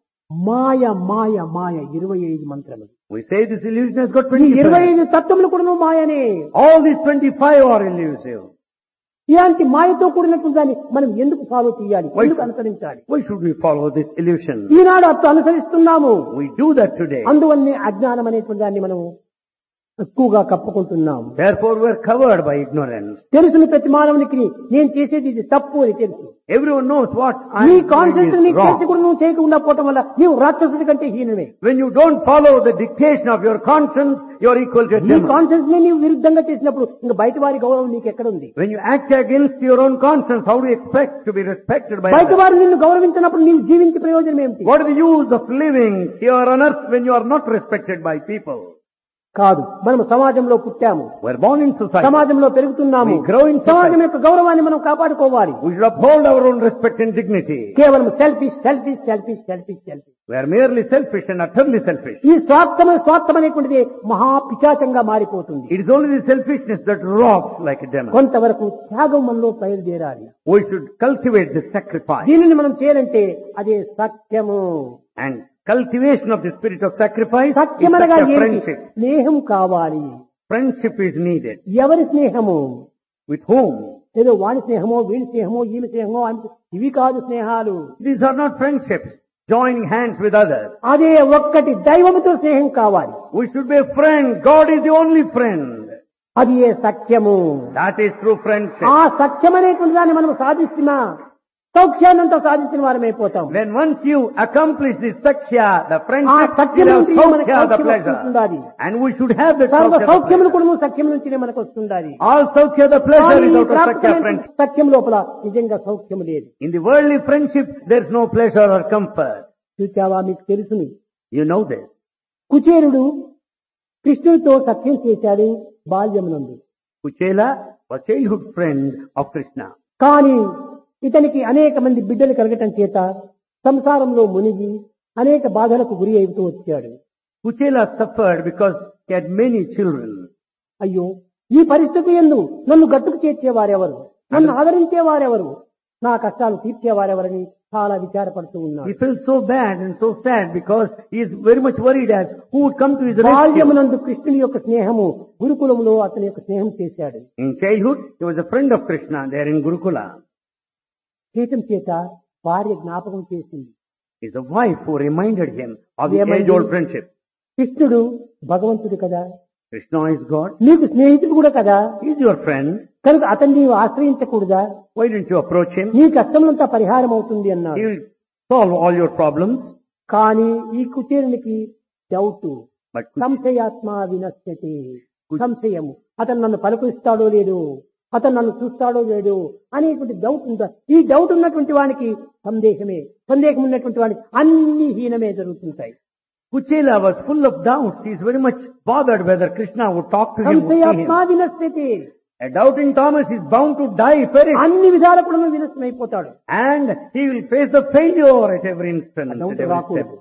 మాయ మాయ మాయ ఇరవై ఐదు మంత్రములు We say this illusion has got ఈ ఇరవై 25. ఐదు తత్వములు కూడా మాయనే All these 25 are elusive. ఇలాంటి మాయతో కూడినటువంటి దాన్ని మనం ఎందుకు ఫాలో చేయాలి Why ఎందుకు should- అనుసరించాలి Why should we follow this illusion? ఈనాడు అట్లా అనుసరిస్తున్నాము We do that today. అందువల్లనే అజ్ఞానం అనేటువంటి దాన్ని మనం ఎక్కువగా కప్పుకుంటున్నాం Therefore we are covered by ignorance. తెలుసుని ప్రతి మానవునికి నేను చేసేది ఇది తప్పు అని తెలుసు Everyone knows what I నీ am కాన్షియస్ doing నీకు is తెలిసి wrong. కూడా నువ్వు చేయకుండా పోవటం వల్ల నీవు రాక్షసుడి కంటే హీనమే When you don't follow the dictation of your conscience, you are equal to a నీ demon. కాన్షియస్ ని నీవు విరుద్ధంగా చేసినప్పుడు ఇంకా బయట వారి గౌరవం నీకు ఎక్కడ ఉంది When you act against your own conscience, how do you expect to be respected by బయట others? వారు నిన్ను గౌరవించినప్పుడు నీవు జీవించే ప్రయోజనం ఏమిటి What is the use of living here on earth when you are not respected by people? కాదు మనం సమాజంలో పుట్టాము We are born in society. సమాజంలో పెరుగుతున్నాము We grow in society. సమాజం యొక్క గౌరవాన్ని మనం కాపాడుకోవాలి We should uphold our own respect and dignity. కేవలం selfish selfish selfish selfish selfish We are merely selfish and utterly selfish. ఈ స్వార్థమ స్వార్థం అనేటువంటిది మహా పిచాచంగా మారిపోతుంది It is only the selfishness that robs like a demon. కొంతవరకు త్యాగం మనలో బయలుదేరాలి We should cultivate the sacrifice దీనిని మనం చేయాలంటే అదే సత్యము and cultivation of the spirit of sacrifice is Satyam such అనగా a ఏంటి friendship. స్నేహం కావాలి Friendship is needed. ఎవరి స్నేహము With whom? ఏదో వాని స్నేహమో వీని స్నేహమో ఈమె స్నేహమో ఆమె- ఇవి కాదు స్నేహాలు These are not friendships. Joining hands with others. అదే ఒక్కటి దైవముతో స్నేహం కావాలి We should be a friend. God is the only friend. అది ఏ సత్యము That is true friendship. ఆ సత్యం అనేటువంటి దాన్ని మనం సాధిస్తున్నా సౌఖ్యాన్నంతా సాధించిన వారమైపోతాం When once you accomplish this saksha, the ఆ friendship, సత్యం will have నుంచి మనకు saukya, the Soukhyam pleasure. వస్తుండాలి And we should have the సర్వ saukya, the సౌఖ్యములు pleasure. కూడా సత్యం నుంచినే మనకు వస్తుండాలి All saukya, the pleasure కానీ is ఈ out of saksha ప్రాప్తమైన friendship. సత్యం లోపల నిజంగా సౌఖ్యం లేదు In the worldly friendship, there's no pleasure or comfort. చూచావా మీకు తెలుసుని You know this. కుచేరుడు కృష్ణుడితో సత్యం చేశాడు బాల్యమునందు Kuchela was childhood friend of Krishna. కానీ ఇతనికి అనేక మంది బిడ్డలు కలగటం చేత సంసారంలో మునిగి అనేక బాధలకు గురి అవుతూ వచ్చాడు Kuchela suffered because he had many children. అయ్యో ఈ పరిస్థితి ఎందు నన్ను గట్టుకు చేర్చేవారెవరు నన్ను ఆదరించేవారెవరు నా కష్టాలు తీర్చేవారెవరని చాలా విచారపడుతూ He ఉన్నాడు felt so bad and so sad because he is very much worried as who would come to his rescue. బాల్యమునందు కృష్ణుని యొక్క స్నేహము గురుకులంలో అతని యొక్క స్నేహం చేశాడు In childhood, he was a friend of Krishna there in Gurukula. చేయటం చేత భార్య జ్ఞాపకం చేసింది He's a wife who reminded him of the ఏమండి? age-old friendship. కృష్ణుడు భగవంతుడు కదా Krishna is God. నీకు స్నేహితుడు కూడా కదా He's your friend. కనుక అతన్ని నీవు ఆశ్రయించకూడదా Why didn't you approach him? నీ కష్టములంతా పరిహారం అవుతుంది He అన్నాడు will solve all your problems. కానీ ఈ కుచేరునికి డౌట్ But సంశయాత్మ వినశ్యతి సంశయము అతను నన్ను పలుకరిస్తాడో లేదో అతను నన్ను చూస్తాడో లేదో అనేటువంటి డౌట్ ఉందా ఈ డౌట్ ఉన్నటువంటి వానికి సందేహమే సందేహం ఉన్నటువంటి వానికి అన్ని హీనమే జరుగుతుంటాయి Kuchela was full of doubts. He is very much bothered whether Krishna would talk to him. Would see సంశయాత్మ him. వినశ్యతి A doubting Thomas is bound to die, perish. అన్ని విధాలు కూడా వినష్టమైపోతాడు And he will face the failure at every instant, doubt at every రాకూడదు. step.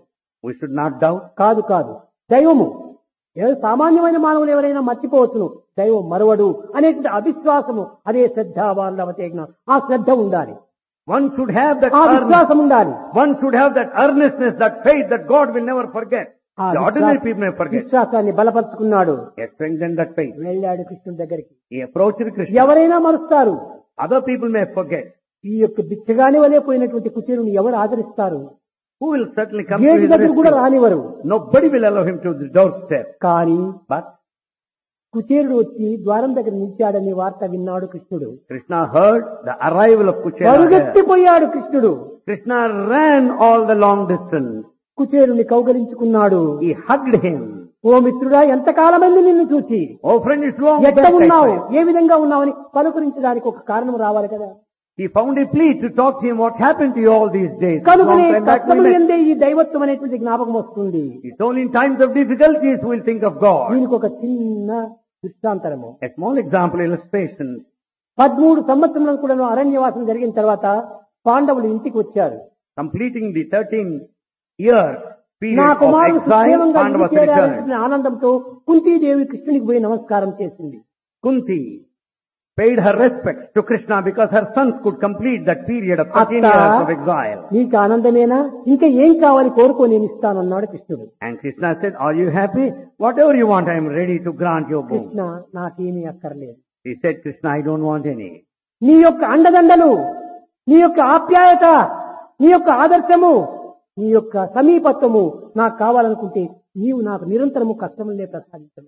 We should not doubt. కాదు కాదు దైవము ఏ సామాన్యమైన మానవులు ఎవరైనా మర్చిపోవచ్చును దైవం మరవడు అనేటువంటి అవిశ్వాసము అదే శ్రద్ధావాన్ లవతేజ్ఞ ఆ శ్రద్ధ ఉండాలి One should have that ఆ earnest, విశ్వాసం ఉండాలి one should have that earnestness, that faith that God will never forget. ఆ The ordinary విశ్వాస- people may forget. విశ్వాసాన్ని బలపరుచుకున్నాడు He has strengthened that faith. వెళ్ళాడు కృష్ణుడి దగ్గరికి He approached Krishna. ఎవరైనా మరుస్తారు Other people may forget. ఈ యొక్క బిచ్చగాని వలె పోయినటువంటి కుచేరుని ఎవరు ఆదరిస్తారు Who will certainly come to gate his దగ్గర కూడా rescue? రానివ్వరు Nobody will allow him to the doorstep. కానీ But కుచేరుడు వచ్చి ద్వారం దగ్గర నిలిచాడని వార్త విన్నాడు కృష్ణుడు Krishna heard the arrival of Kuchera. there. పరుగెత్తిపోయాడు కృష్ణుడు Krishna ran all the long distance. కుచేరుని కౌగలించుకున్నాడు He hugged him. ఓ మిత్రుడా ఎంతకాలమైంది నిన్ను చూసి Oh friend, it's long ఎట్ట back I ఉన్నావు tried. ఏ విధంగా ఉన్నావని పలుకరించడానికి ఒక కారణం రావాలి కదా He found a plea to talk to him what happened to you all these days. It's కనుకనే long time back we కష్టములు met. ఎందే ఈ దైవత్వం అనేటువంటి జ్ఞాపకం వస్తుంది It's only in times of difficulties we'll think of God. దీనికి ఒక చిన్న దృష్టాంతరము A small example illustrations. పదమూడు సంవత్సరములకు కూడా అరణ్యవాసం జరిగిన తర్వాత పాండవులు ఇంటికి వచ్చారు Completing the 13 years period నా of కుమారుడు exile, సుఖేమంగా ఇంటికి Pandavas returned. చేరాలనే ఆనందంతో కుంతీదేవి కృష్ణునికి పోయి నమస్కారం చేసింది Kunti paid her respects to Krishna because her sons could complete that period of 13 అత్త years of exile. నీకు ఆనందమేనా ఇంకా ఏం కావాలి కోరుకో నేను ఇస్తానన్నాడు కృష్ణుడు And Krishna said, are you happy? Whatever you want, I am ready to grant your boon. Krishna నాకేమీ అక్కర్లేదు He said, Krishna, I don't want any. నీ యొక్క అండదండలు నీ యొక్క ఆప్యాయత నీ యొక్క ఆదర్శము నీ యొక్క సమీపత్వము నాకు కావాలనుకుంటే నీవు నాకు నిరంతరము కష్టములనే ప్రసాదించమని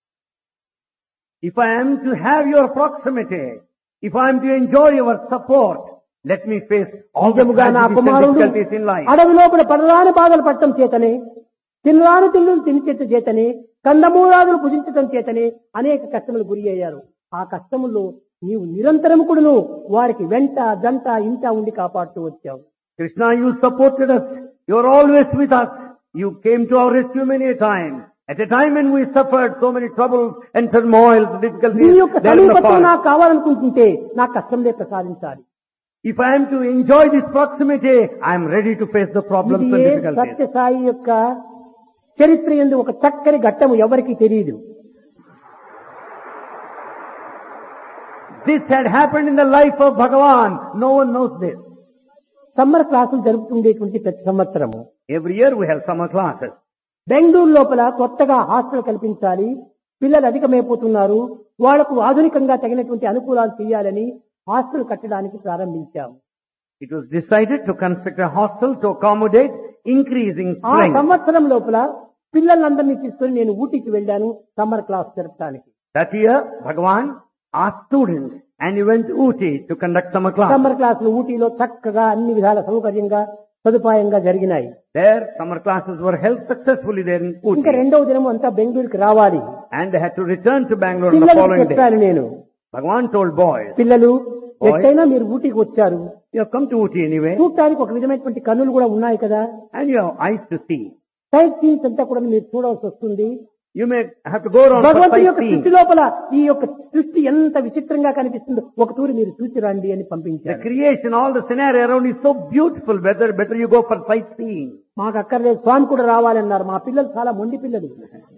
If I am to have your proximity, if I am to enjoy your support, let me face all the నిజముగా నా tragedies and కుమారుడు difficulties in life. అడవి లోపల పడరాని బాధలు పడటం చేతనే తినరాని తిన్నులు తినిచేట చేతనే కందమూలాదులు భుజించటం చేతనే అనేక కష్టములు గురి అయ్యారు ఆ కష్టముల్లో నీవు నిరంతరము కూడాను వారికి వెంట దంట ఇంట ఉండి కాపాడుతూ వచ్చావు Krishna, you supported us. You are always with us. You came to our rescue many a time. At a time when we suffered so many troubles and turmoils, నీ difficulties, యొక్క there in the సమీపత్వం forest. నాకు కావాలనుకుంటుంటే నాకు కష్టంలే ప్రసాదించాలి If I am to enjoy this proximity, I am ready to face the problems ఇది and A difficulties. Sathya Sai యొక్క చరిత్ర ఎందు ఒక చక్కని ఘట్టము ఎవరికి తెలియదు This had happened in the life of Bhagavan. No one knows this. Summer క్లాసులు జరుపుతుండేటువంటి ప్రతి సంవత్సరము Every year we have summer classes. Bengaluru లోపల కొత్తగా హాస్టల్ కల్పించాలి పిల్లలు అధికమైపోతున్నారు వాళ్లకు ఆధునికంగా తగినటువంటి అనుకూలాలు చేయాలని హాస్టల్ కట్టడానికి ప్రారంభించాము It was decided to construct a hostel to accommodate increasing ఆ strength. సంవత్సరం లోపల పిల్లలందరినీ తీసుకొని నేను ఊటీకి వెళ్ళాను సమ్మర్ క్లాస్ జరపడానికి That year, Bhagavan asked students and he went to Uti to conduct summer class. Summer క్లాసులు ఊటీలో చక్కగా అన్ని విధాల సౌకర్యంగా సదుపాయంగా జరిగినాయి There, summer classes were held successfully there in ఇంకా Uti. రెండవ దినం అంతా బెంగళూరుకి రావాలి And they had to return to Bangalore on the పిల్లలకు following day. చెప్పాను నేను Bhagavan told boys, పిల్లలు Boys. ఎట్టయినా మీరు ఊటీకి వచ్చారు you have come to Uti anyway చూడటానికి ఒక విధమైనటువంటి కన్నులు కూడా ఉన్నాయి కదా and you have eyes to see. Sight scenes అంతా కూడా మీరు చూడవలసి వస్తుంది You may have to go around for భగవంతుడి యొక్క sightseeing. సృష్టి లోపల ఈ యొక్క సృష్టి ఎంత విచిత్రంగా కనిపిస్తుందో ఒక తూరి మీరు చూసి రండి అని The పంపించారు creation, all the scenario around is so beautiful. Better, better you go for sightseeing. మాకు అక్కర్లేదు స్వామి కూడా రావాలన్నారు మా పిల్లలు చాలా మొండి పిల్లలు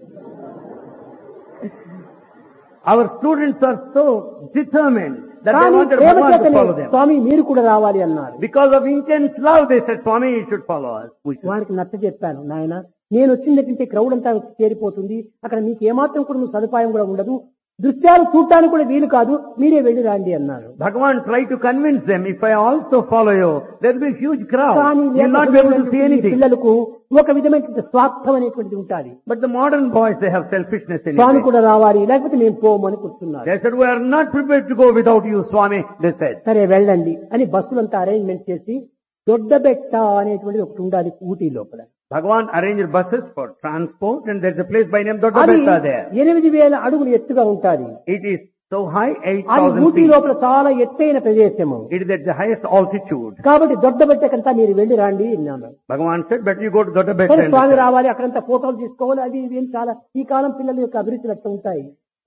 Our students are so determined that they కానీ wanted ప్రేమ Bhagavan to చేతనే follow them. స్వామి మీరు కూడా రావాలి అన్నారు Because of intense love, they said, Swami, you should follow us. We should. వారికి నచ్చ చెప్పాను నాయన నేను వచ్చిందంటే క్రౌడ్ అంతా వచ్చి చేరిపోతుంది అక్కడ మీకు ఏమాత్రం కూడా నువ్వు సదుపాయం కూడా ఉండదు దృశ్యాలు చూడటానికి కూడా వీలు కాదు మీరే వెళ్ళి రండి అన్నారు Bhagavan tried to convince them, if I also follow you, there will be a huge crowd. కానీ You will not be able to see ఈ anything. పిల్లలకు ఒక విధమైనటువంటి స్వార్థం అనేటువంటిది ఉంటుంది But the modern boys, they have selfishness in Swamy it. కూడా రావాలి లేకపోతే మేము పోము అని కూర్చున్నారు They said, we are not prepared to go without you, Swami, they said. సరే వెళ్ళండి అని బస్సులంతా అరేంజ్మెంట్ చేసి దొడ్డబెట్ట అనేటువంటిది ఒకటి ఉండాలి ఊటీ లోపల Bhagavan arranged buses for transport and there's a place by name అది Doddabetta there. ఎనిమిది వేల అడుగులు ఎత్తుగా ఉంటుంది It is so high, అది 8,000 ఊటీ feet. లోపల చాలా ఎత్తైన ప్రదేశము It is at the highest altitude. కాబట్టి దొడ్డబెట్టకంతా మీరు వెళ్ళి రండి అన్నాను Bhagavan said, better you go to Doddabetta. సరే and స్వామి listen." రావాలి అక్కడంతా ఫోటోలు తీసుకోవాలి అది ఇవి ఏం చాలా ఈ కాలం పిల్లల యొక్క అభిరుచులు అట్లా ఉంటాయి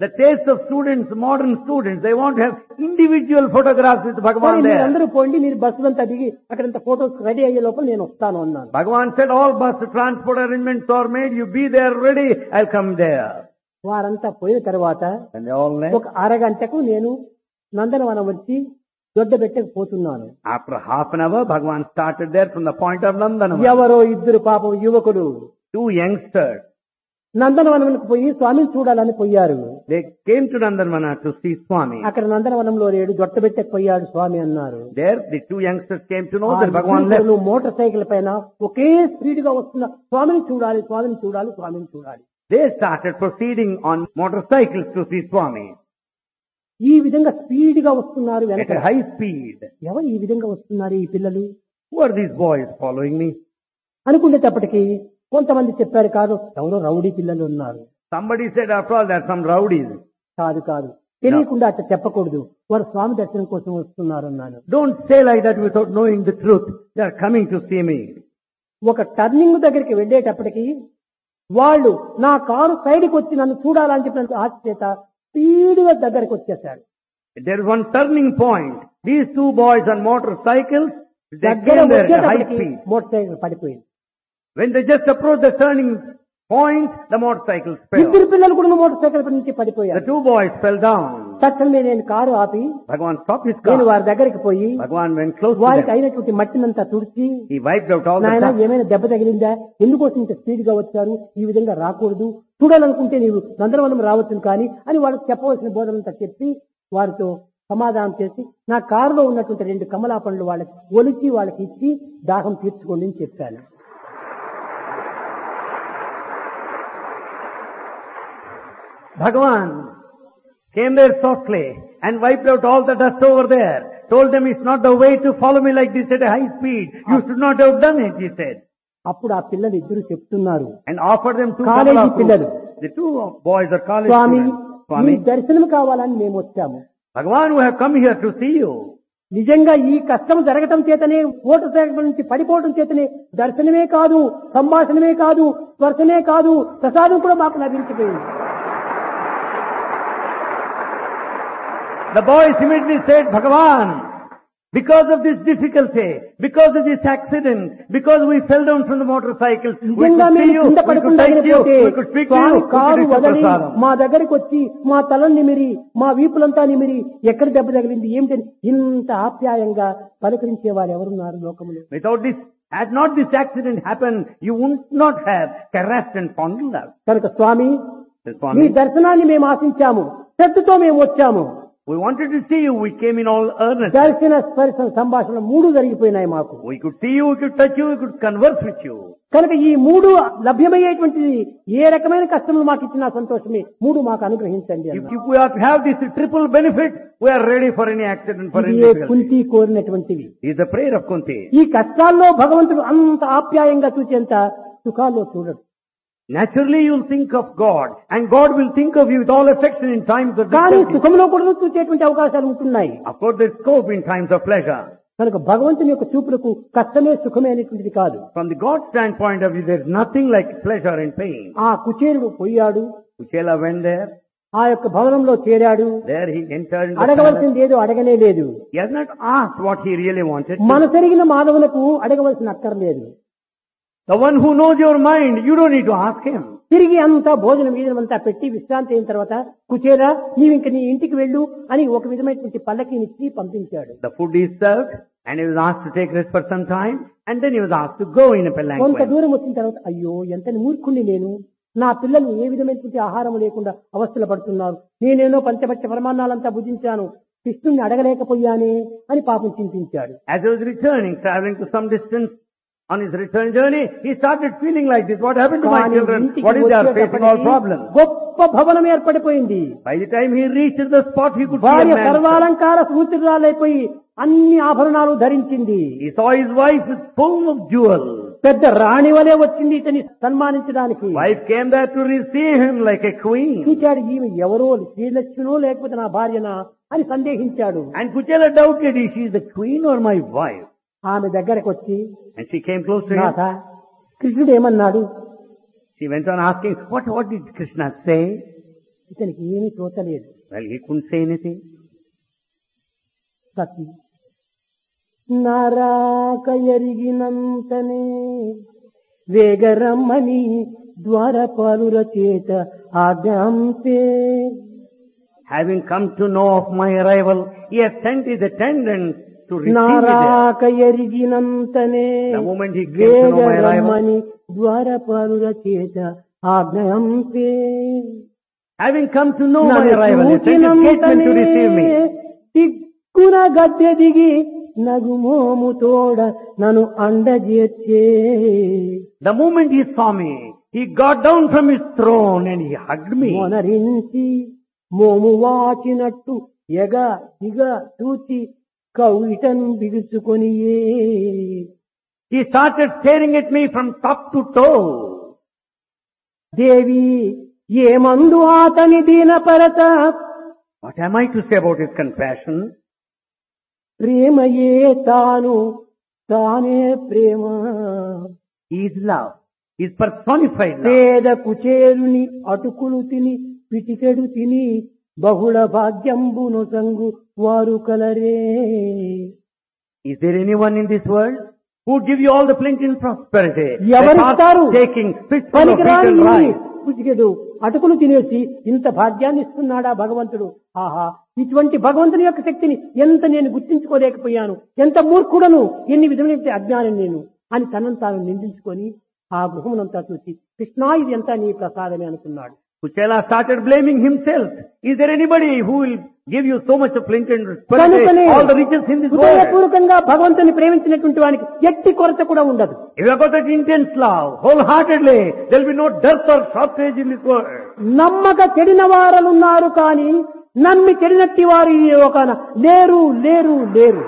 The taste of students, modern students, they want to have individual photographs with సరే Bhagavan మీరు there. అందరూ పోండి మీరు బస్సు అంతా దిగి అక్కడంత ఫోటోస్ రెడీ అయ్యే లోపల నేను వస్తాను అన్నాను Bhagavan said all bus transport arrangements are made, you be there ready, I'll come there. వారంతా పోయిన తర్వాత And they all left. ఒక అరగంటకు నేను నందనవనం వచ్చి దొడ్డ పెట్టకు పోతున్నాను After half an hour, Bhagavan started there from the point of Nandana. ఎవరో ఇద్దరు పాపం యువకులు Two youngsters, నందనవనంకు పోయి స్వామిని చూడాలని పోయారు they came to Nandana to see Swami. అక్కడ నందనవనంలో లేడు దొట్ట పెట్టకు పోయాడు స్వామి అన్నారు There, the two youngsters came to know ఆ that Bhagavan left. ఇద్దరు మోటార్ సైకిల్ పైన ఒకే స్పీడ్ గా వస్తున్న స్వామిని చూడాలి స్వామిని చూడాలి స్వామిని చూడాలి They started proceeding on motorcycles to see Swami ఈ విధంగా స్పీడ్ గా వస్తున్నారు at వెనక a high speed. ఎవరు ఈ విధంగా వస్తున్నారు ఈ పిల్లలు Who are these boys following me? అనుకునేటప్పటికి కొంతమంది చెప్పారు కాదు ఎవరో రౌడీ పిల్లలు ఉన్నారు Somebody said, after all, there are some rowdies. కాదు కాదు తెలియకుండా అట్లా చెప్పకూడదు వారు స్వామి దర్శనం కోసం వస్తున్నారు అన్నాను Don't say like that without knowing the truth. They are coming to see me. ఒక టర్నింగ్ దగ్గరికి వెళ్ళేటప్పటికి వాళ్ళు నా కారు సైడ్కి వచ్చి నన్ను చూడాలని చెప్పిన ఆశ చేత స్పీడ్గా దగ్గరికి వచ్చేసాడు There is one turning point. These two boys on motorcycles, they దగ్గర came there at a high వచ్చేటప్పటికి speed. మోటార్ సైకిల్ పడిపోయింది When they just approached the turning point, the motorcycles fell. ఇద్దరు పిల్లలు కూడా మోటార్ సైకిల్ పై నుంచి The పడిపోయారు two boys fell down. తక్షణమే నేను కారు ఆపి Bhagavan stopped his నేను car. వారి దగ్గరికి పోయి Bhagavan went close to వారికి them. అయినటువంటి మట్టినంతా తుడిచి He wiped out all the నాయన dust. ఏమైనా దెబ్బ తగిలిందా ఎందుకోసం ఇంత స్పీడ్ గా వచ్చారు ఈ విధంగా రాకూడదు చూడాలనుకుంటే నీవు నందనవనం రావచ్చును కానీ అని వాళ్ళకి చెప్పవలసిన బోధనంతా చెప్పి వారితో సమాధానం చేసి నా కారులో ఉన్నటువంటి రెండు కమలా పండ్లు వాళ్ళకి ఒలిచి వాళ్ళకి ఇచ్చి దాహం తీర్చుకోండి అని చెప్పాను Bhagavan came there softly and wiped out all the dust over there. Told them it's not the way to follow me like this at a high speed. You should not have done it, he said. అప్పుడు ఆ పిల్లలు ఇద్దరు చెప్తున్నారు And offered them two College Kamala fruits. పిల్లలు. The two boys are college Swamy students. Me Swami, దర్శనం కావాలని మేము వచ్చాము Bhagavan, we have come here to see you. నిజంగా ఈ కష్టం జరగటం చేతనే మోటార్ సైకిల్ నుంచి పడిపోవడం చేతనే దర్శనమే కాదు సంభాషణమే కాదు స్పర్శనే కాదు ప్రసాదం కూడా మాకు లభించిపోయింది The boys immediately said, Bhagavan, because of this difficulty, because of this accident, because we fell down from the motorcycles, we could నిజంగా see మేము you, కింద we could పడకుండా touch you, పోతే we could speak to you, Swami we కారు could receive వదలి prasadam. మా దగ్గరికి వచ్చి మా తలని నిమిరి మా వీపులంతా నిమిరి ఎక్కడ దెబ్బ తగిలింది ఏమిటని ఇంత ఆప్యాయంగా పలకరించే వారు ఎవరున్నారు లోకంలో Without this, had not this accident happened, you would not have caressed and fondled us. కనుక స్వామి Says మీ Swami, దర్శనాన్ని మేము ఆశించాము శ్రద్ధతో మేము వచ్చాము we wanted to see you, we came in all earnest. దర్శన స్పర్శ సంభాషణ మూడు జరిగిపోయినాయి మాకు We could see you, we could touch you, we could converse with you. కనుక ఈ మూడు లభ్యమయ్యేటువంటిది ఏ రకమైన కష్టములు మాకు ఇచ్చినా సంతోషమే మూడు మాకు అనుగ్రహించండి If, అన్నారు. if we are to have this triple benefit, we are ready for any accident, for any ఇది ఏ difficulty. Kunti కోరినటువంటివి Is the prayer of Kunti. ఈ కష్టాల్లో భగవంతుడు అంత ఆప్యాయంగా చూచేంత సుఖాల్లో చూడడు Naturally you'll think of God and God will think of you with all affection in times of కానీ difficulty. సుఖంలో కూడా చూసేటువంటి అవకాశాలు ఉంటున్నాయి Of course there's scope in times of pleasure. కనుక భగవంతుని యొక్క చూపులకు కష్టమే సుఖమే అనేటువంటిది కాదు From the God standpoint of view, there's nothing like pleasure and pain. ఆ కుచేరుడు పోయాడు Kuchela went there, ఆ యొక్క భవనంలో చేరాడు there he entered in the palace. అడగవలసింది ఏదో అడగనే లేదు He has not asked what he really wanted. to. మనసెరిగిన మాధవులకు అడగవలసిన అక్కర్లేదు The one who knows your mind, you don't need to ask him. తిరిగి అంతా భోజనం వీధనం అంతా పెట్టి విశ్రాంతి అయిన తర్వాత కుచేరా నీవు ఇంక నీ ఇంటికి వెళ్ళు అని ఒక విధమైనటువంటి పల్లకినిచ్చి పంపించాడు The food is served and he was asked to take rest for some time and then he was asked to go in a కొంత palanquin. దూరం వచ్చిన తర్వాత అయ్యో ఎంత మూర్ఖుణ్ణి నేను నా పిల్లలు ఏ విధమైనటువంటి ఆహారం లేకుండా అవస్థలు పడుతున్నారు నేనేనో పంచపక్ష ప్రమాణాలంతా భుజించాను కృష్ణుణ్ణి అడగలేకపోయానే అని పాపం చింతించాడు As he was returning, traveling to some distance on his return journey, he started feeling like this. What happened to my కానీ children? ఇంటికి What is they are facing all వచ్చేటప్పటికి problems? గొప్ప భవనం ఏర్పడిపోయింది By the time he reached the spot, he could see a భార్య man. సర్వాలంకార సూత్రాలైపోయి అన్ని ఆభరణాలు ధరించింది He saw his wife with full of jewels. పెద్ద రాణి వలె వచ్చింది ఇతని సన్మానించడానికి Wife came there to receive him like a queen. చూచాడు ఈమె ఎవరో శ్రీలక్ష్మినో లేకపోతే నా భార్యనా అని సందేహించాడు And Kuchela doubted, is she the queen or my wife? ఆమె దగ్గరకు వచ్చి And she came close to him. నాథ కృష్ణుడు ఏమన్నాడు She went on asking, what, what did Krishna say? ఇతనికి ఏమీ తోచలేదు Well, he couldn't say anything. సతి నారాక ఎరిగినంతనే వేగరమ్మని ద్వారపాలుర చేత ఆజ్ఞాంపే Having come to know of my arrival, he has sent his attendants to receive me there. నారాక ఎరిగినంతనే The moment he came to know my arrival, వేగరమ్మని ద్వారపాలుర చేత ఆజ్ఞాంపే having come to know my నన్ను arrival, he sent his gatemen to receive me. తిక్కున గద్దె దిగి నగుమోము తోడ నన్ను అండజేర్చే The moment he saw me, he got down from his throne and he hugged me. మొనరించి మోము వాచినట్టు ఎగ దిగ చూచి కవిటను బిగుచుకొనియే He started staring at me from top to toe. దేవి ఏమందు అతని దీనపరత What am I to say about his compassion? ప్రేమయే తాను తానే ప్రేమ He is love. He is personified love. పేద కుచేరుని అటుకులు తిని పిటికెడు తిని బహుళ భాగ్యంబును సంగు వారు కలరే Is there anyone in this world who would give you all the plenty and prosperity? ఎవరిస్తారు without taking fistful of పనికిరాని beaten ఇన్ని rice. పిటికెడు అటుకులు తినేసి ఇంత భాగ్యాన్ని ఇస్తున్నాడా భగవంతుడు ఆహా ఇటువంటి భగవంతుని యొక్క శక్తిని ఎంత నేను గుర్తించుకోలేకపోయాను ఎంత మూర్ఖుడను ఎన్ని విధమైన అజ్ఞానం నేను అని తనను తాను నిందించుకొని ఆ గృహమునంతా చూసి కృష్ణా ఇది ఎంత నీ ప్రసాదమే అనుకున్నాడు Kuchela started blaming himself. Is there anybody who will give you so much of plenty and కనుకనే prosperity, all the riches in this world? హృదయపూర్వకంగా భగవంతుని ప్రేమించినటువంటి వానికి ఎట్టి కొరత కూడా ఉండదు If you have got that intense love, wholeheartedly, there will be no dearth or shortage in this world. నమ్మక చెడిన వారలున్నారు కానీ నమ్మి చెడినట్టి వారు ఈ లోకాన లేరు లేరు లేరు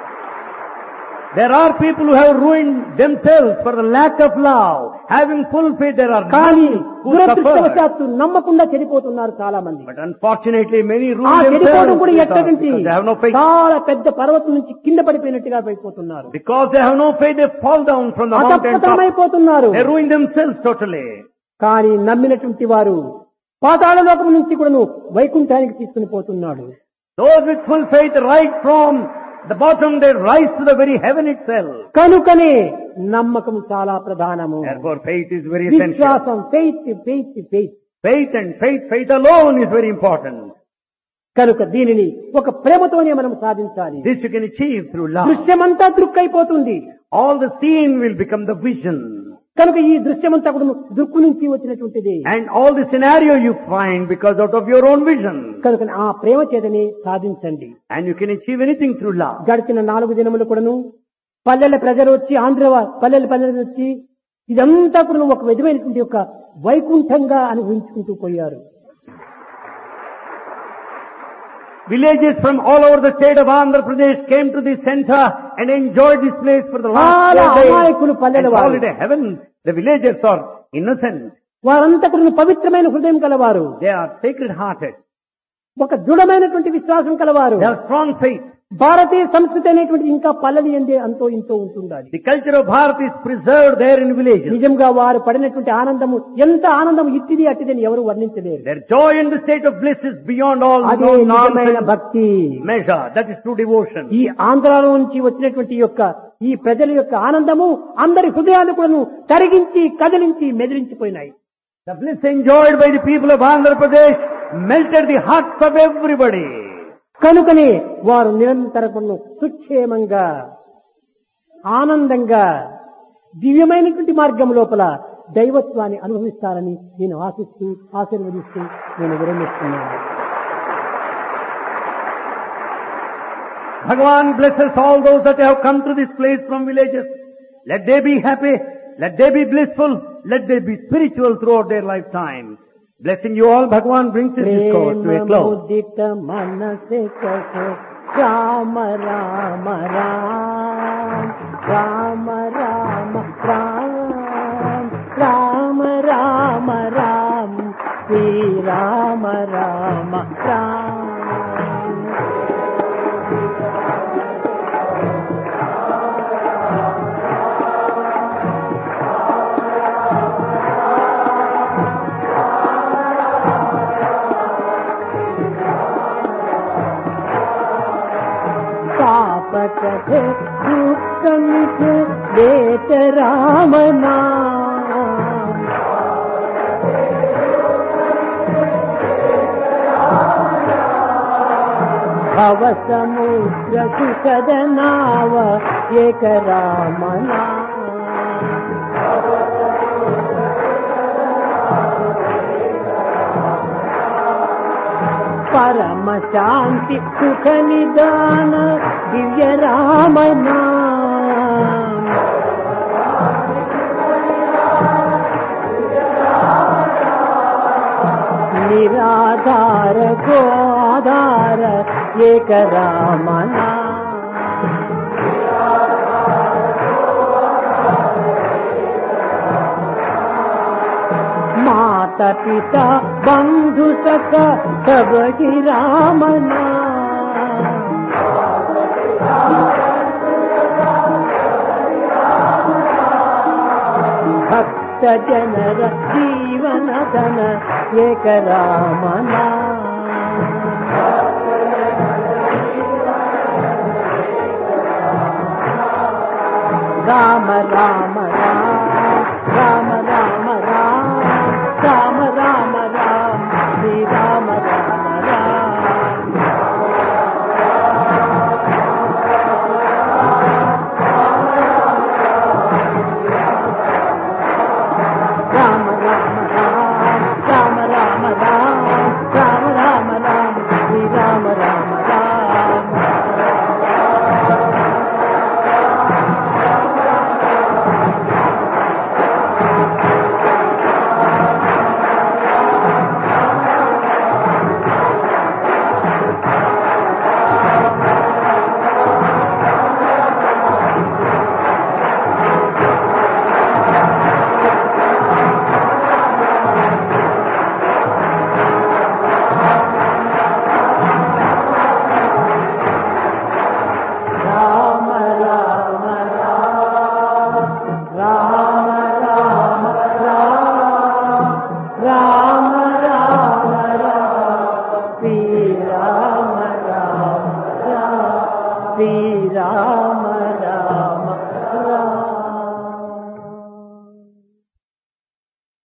There are people who have ruined themselves for the lack of love. Having full faith, there are కానీ none who suffer. దురదృష్టవశాత్తు నమ్మకుండా చెడిపోతున్నారు చాలా మంది But unfortunately, many ఆ ruin చెడిపోవడం themselves కూడా because ఎట్టకంటి because they have no faith. చాలా పెద్ద పర్వతం నుంచి కింద పడిపోయినట్టుగా పడిపోతున్నారు Because they have no faith, they fall down from the mountain top. అతప్రతమైపోతున్నారు They ruin themselves totally. కానీ నమ్మినటువంటి వారు పాతాళ లోకం నుంచి కూడాను వైకుంఠానికి తీసుకుని పోతున్నాడు Those with full faith right from the bottom, they rise to the very heaven itself. కనుకనే నమ్మకం చాలా ప్రధానము Therefore, faith is very essential. విశ్వాసం faith faith faith Faith and faith, faith alone is very important. కనుక దీనిని ఒక ప్రేమతోనే మనం సాధించాలి This you can achieve through love. దృశ్యమంతా దృక్కైపోతుంది All the scene will become the vision. కనుక ఈ దృశ్యమంతా కూడా దుక్కు నుంచి వచ్చినటువంటిది And all the scenario you find because out of your own vision. కనుక ఆ ప్రేమ చేతని సాధించండి And you can achieve anything through love. గడిచిన నాలుగు దినములు కూడాను పల్లెల ప్రజలు వచ్చి ఆంధ్ర వా- పల్లెల ప్రజలు వచ్చి ఇదంతా కూడా ఒక విధమైనటువంటి యొక్క వైకుంఠంగా అనుభవించుకుంటూ పోయారు Villages from all over the state of Andhra Pradesh came to this center and enjoyed this place for the last చాలా four days. అమాయకులు పల్లెల And వారు. called it a heaven. The villagers are innocent. వారంతా కూడా పవిత్రమైన హృదయం కలవారు They are sacred hearted. ఒక దృఢమైనటువంటి విశ్వాసం కలవారు They have strong faith. భారతీయ సంస్కృతి అనేటువంటి ఇంకా పల్లెలు ఎందే అంతో ఇంతో ఉంటుండాలి The culture of Bharat is preserved there in villages. నిజంగా వారు పడినటువంటి ఆనందము ఎంత ఆనందం ఇట్టిది అట్టిదని ఎవరు వర్ణించలేరు Their joy in the state of bliss is beyond all అదే known నిజమైన nonsense భక్తి measure. That is true devotion. ఈ ఆంధ్రాలో నుంచి వచ్చినటువంటి యొక్క ఈ ప్రజల యొక్క ఆనందము అందరి హృదయాలు కూడాను తరిగించి కదిలించి మెదిలించిపోయినాయి The bliss enjoyed by the people of Andhra Pradesh melted the hearts of everybody. కనుకనే వారు నిరంతరము సుక్షేమంగా ఆనందంగా దివ్యమైనటువంటి మార్గం లోపల దైవత్వాన్ని అనుభవిస్తారని నేను ఆశిస్తూ ఆశీర్వదిస్తూ నేను విరమిస్తున్నాను Bhagavan blesses all those that have come to this place from villages. Let they be happy. Let they be blissful. Let they be spiritual throughout their lifetime. Blessing you all, Bhagavan brings his discourse to a close. ప్రేమముదిత మనసే కసో రామ రామ రామ రామ రామ రామ రామ రామ రామ శ్రీ రామ రామ రామ पटथे दुःखमिथ देत रामना भव समुद्र सुखद नाव एक रामना परम शांति सुख निदान दिव्य राम नाम निराधार को आधार एक राम नाम माता पिता बंधु सखा सब ही राम नाम भक्त जनर जीवन धन एक राम नाम राम राम राम राम राम राम राम राम राम श्री राम राम राम राम राम राम राम राम राम राम राम राम श्री राम राम राम राम राम राम राम राम राम राम राम राम श्री राम राम राम श्री राम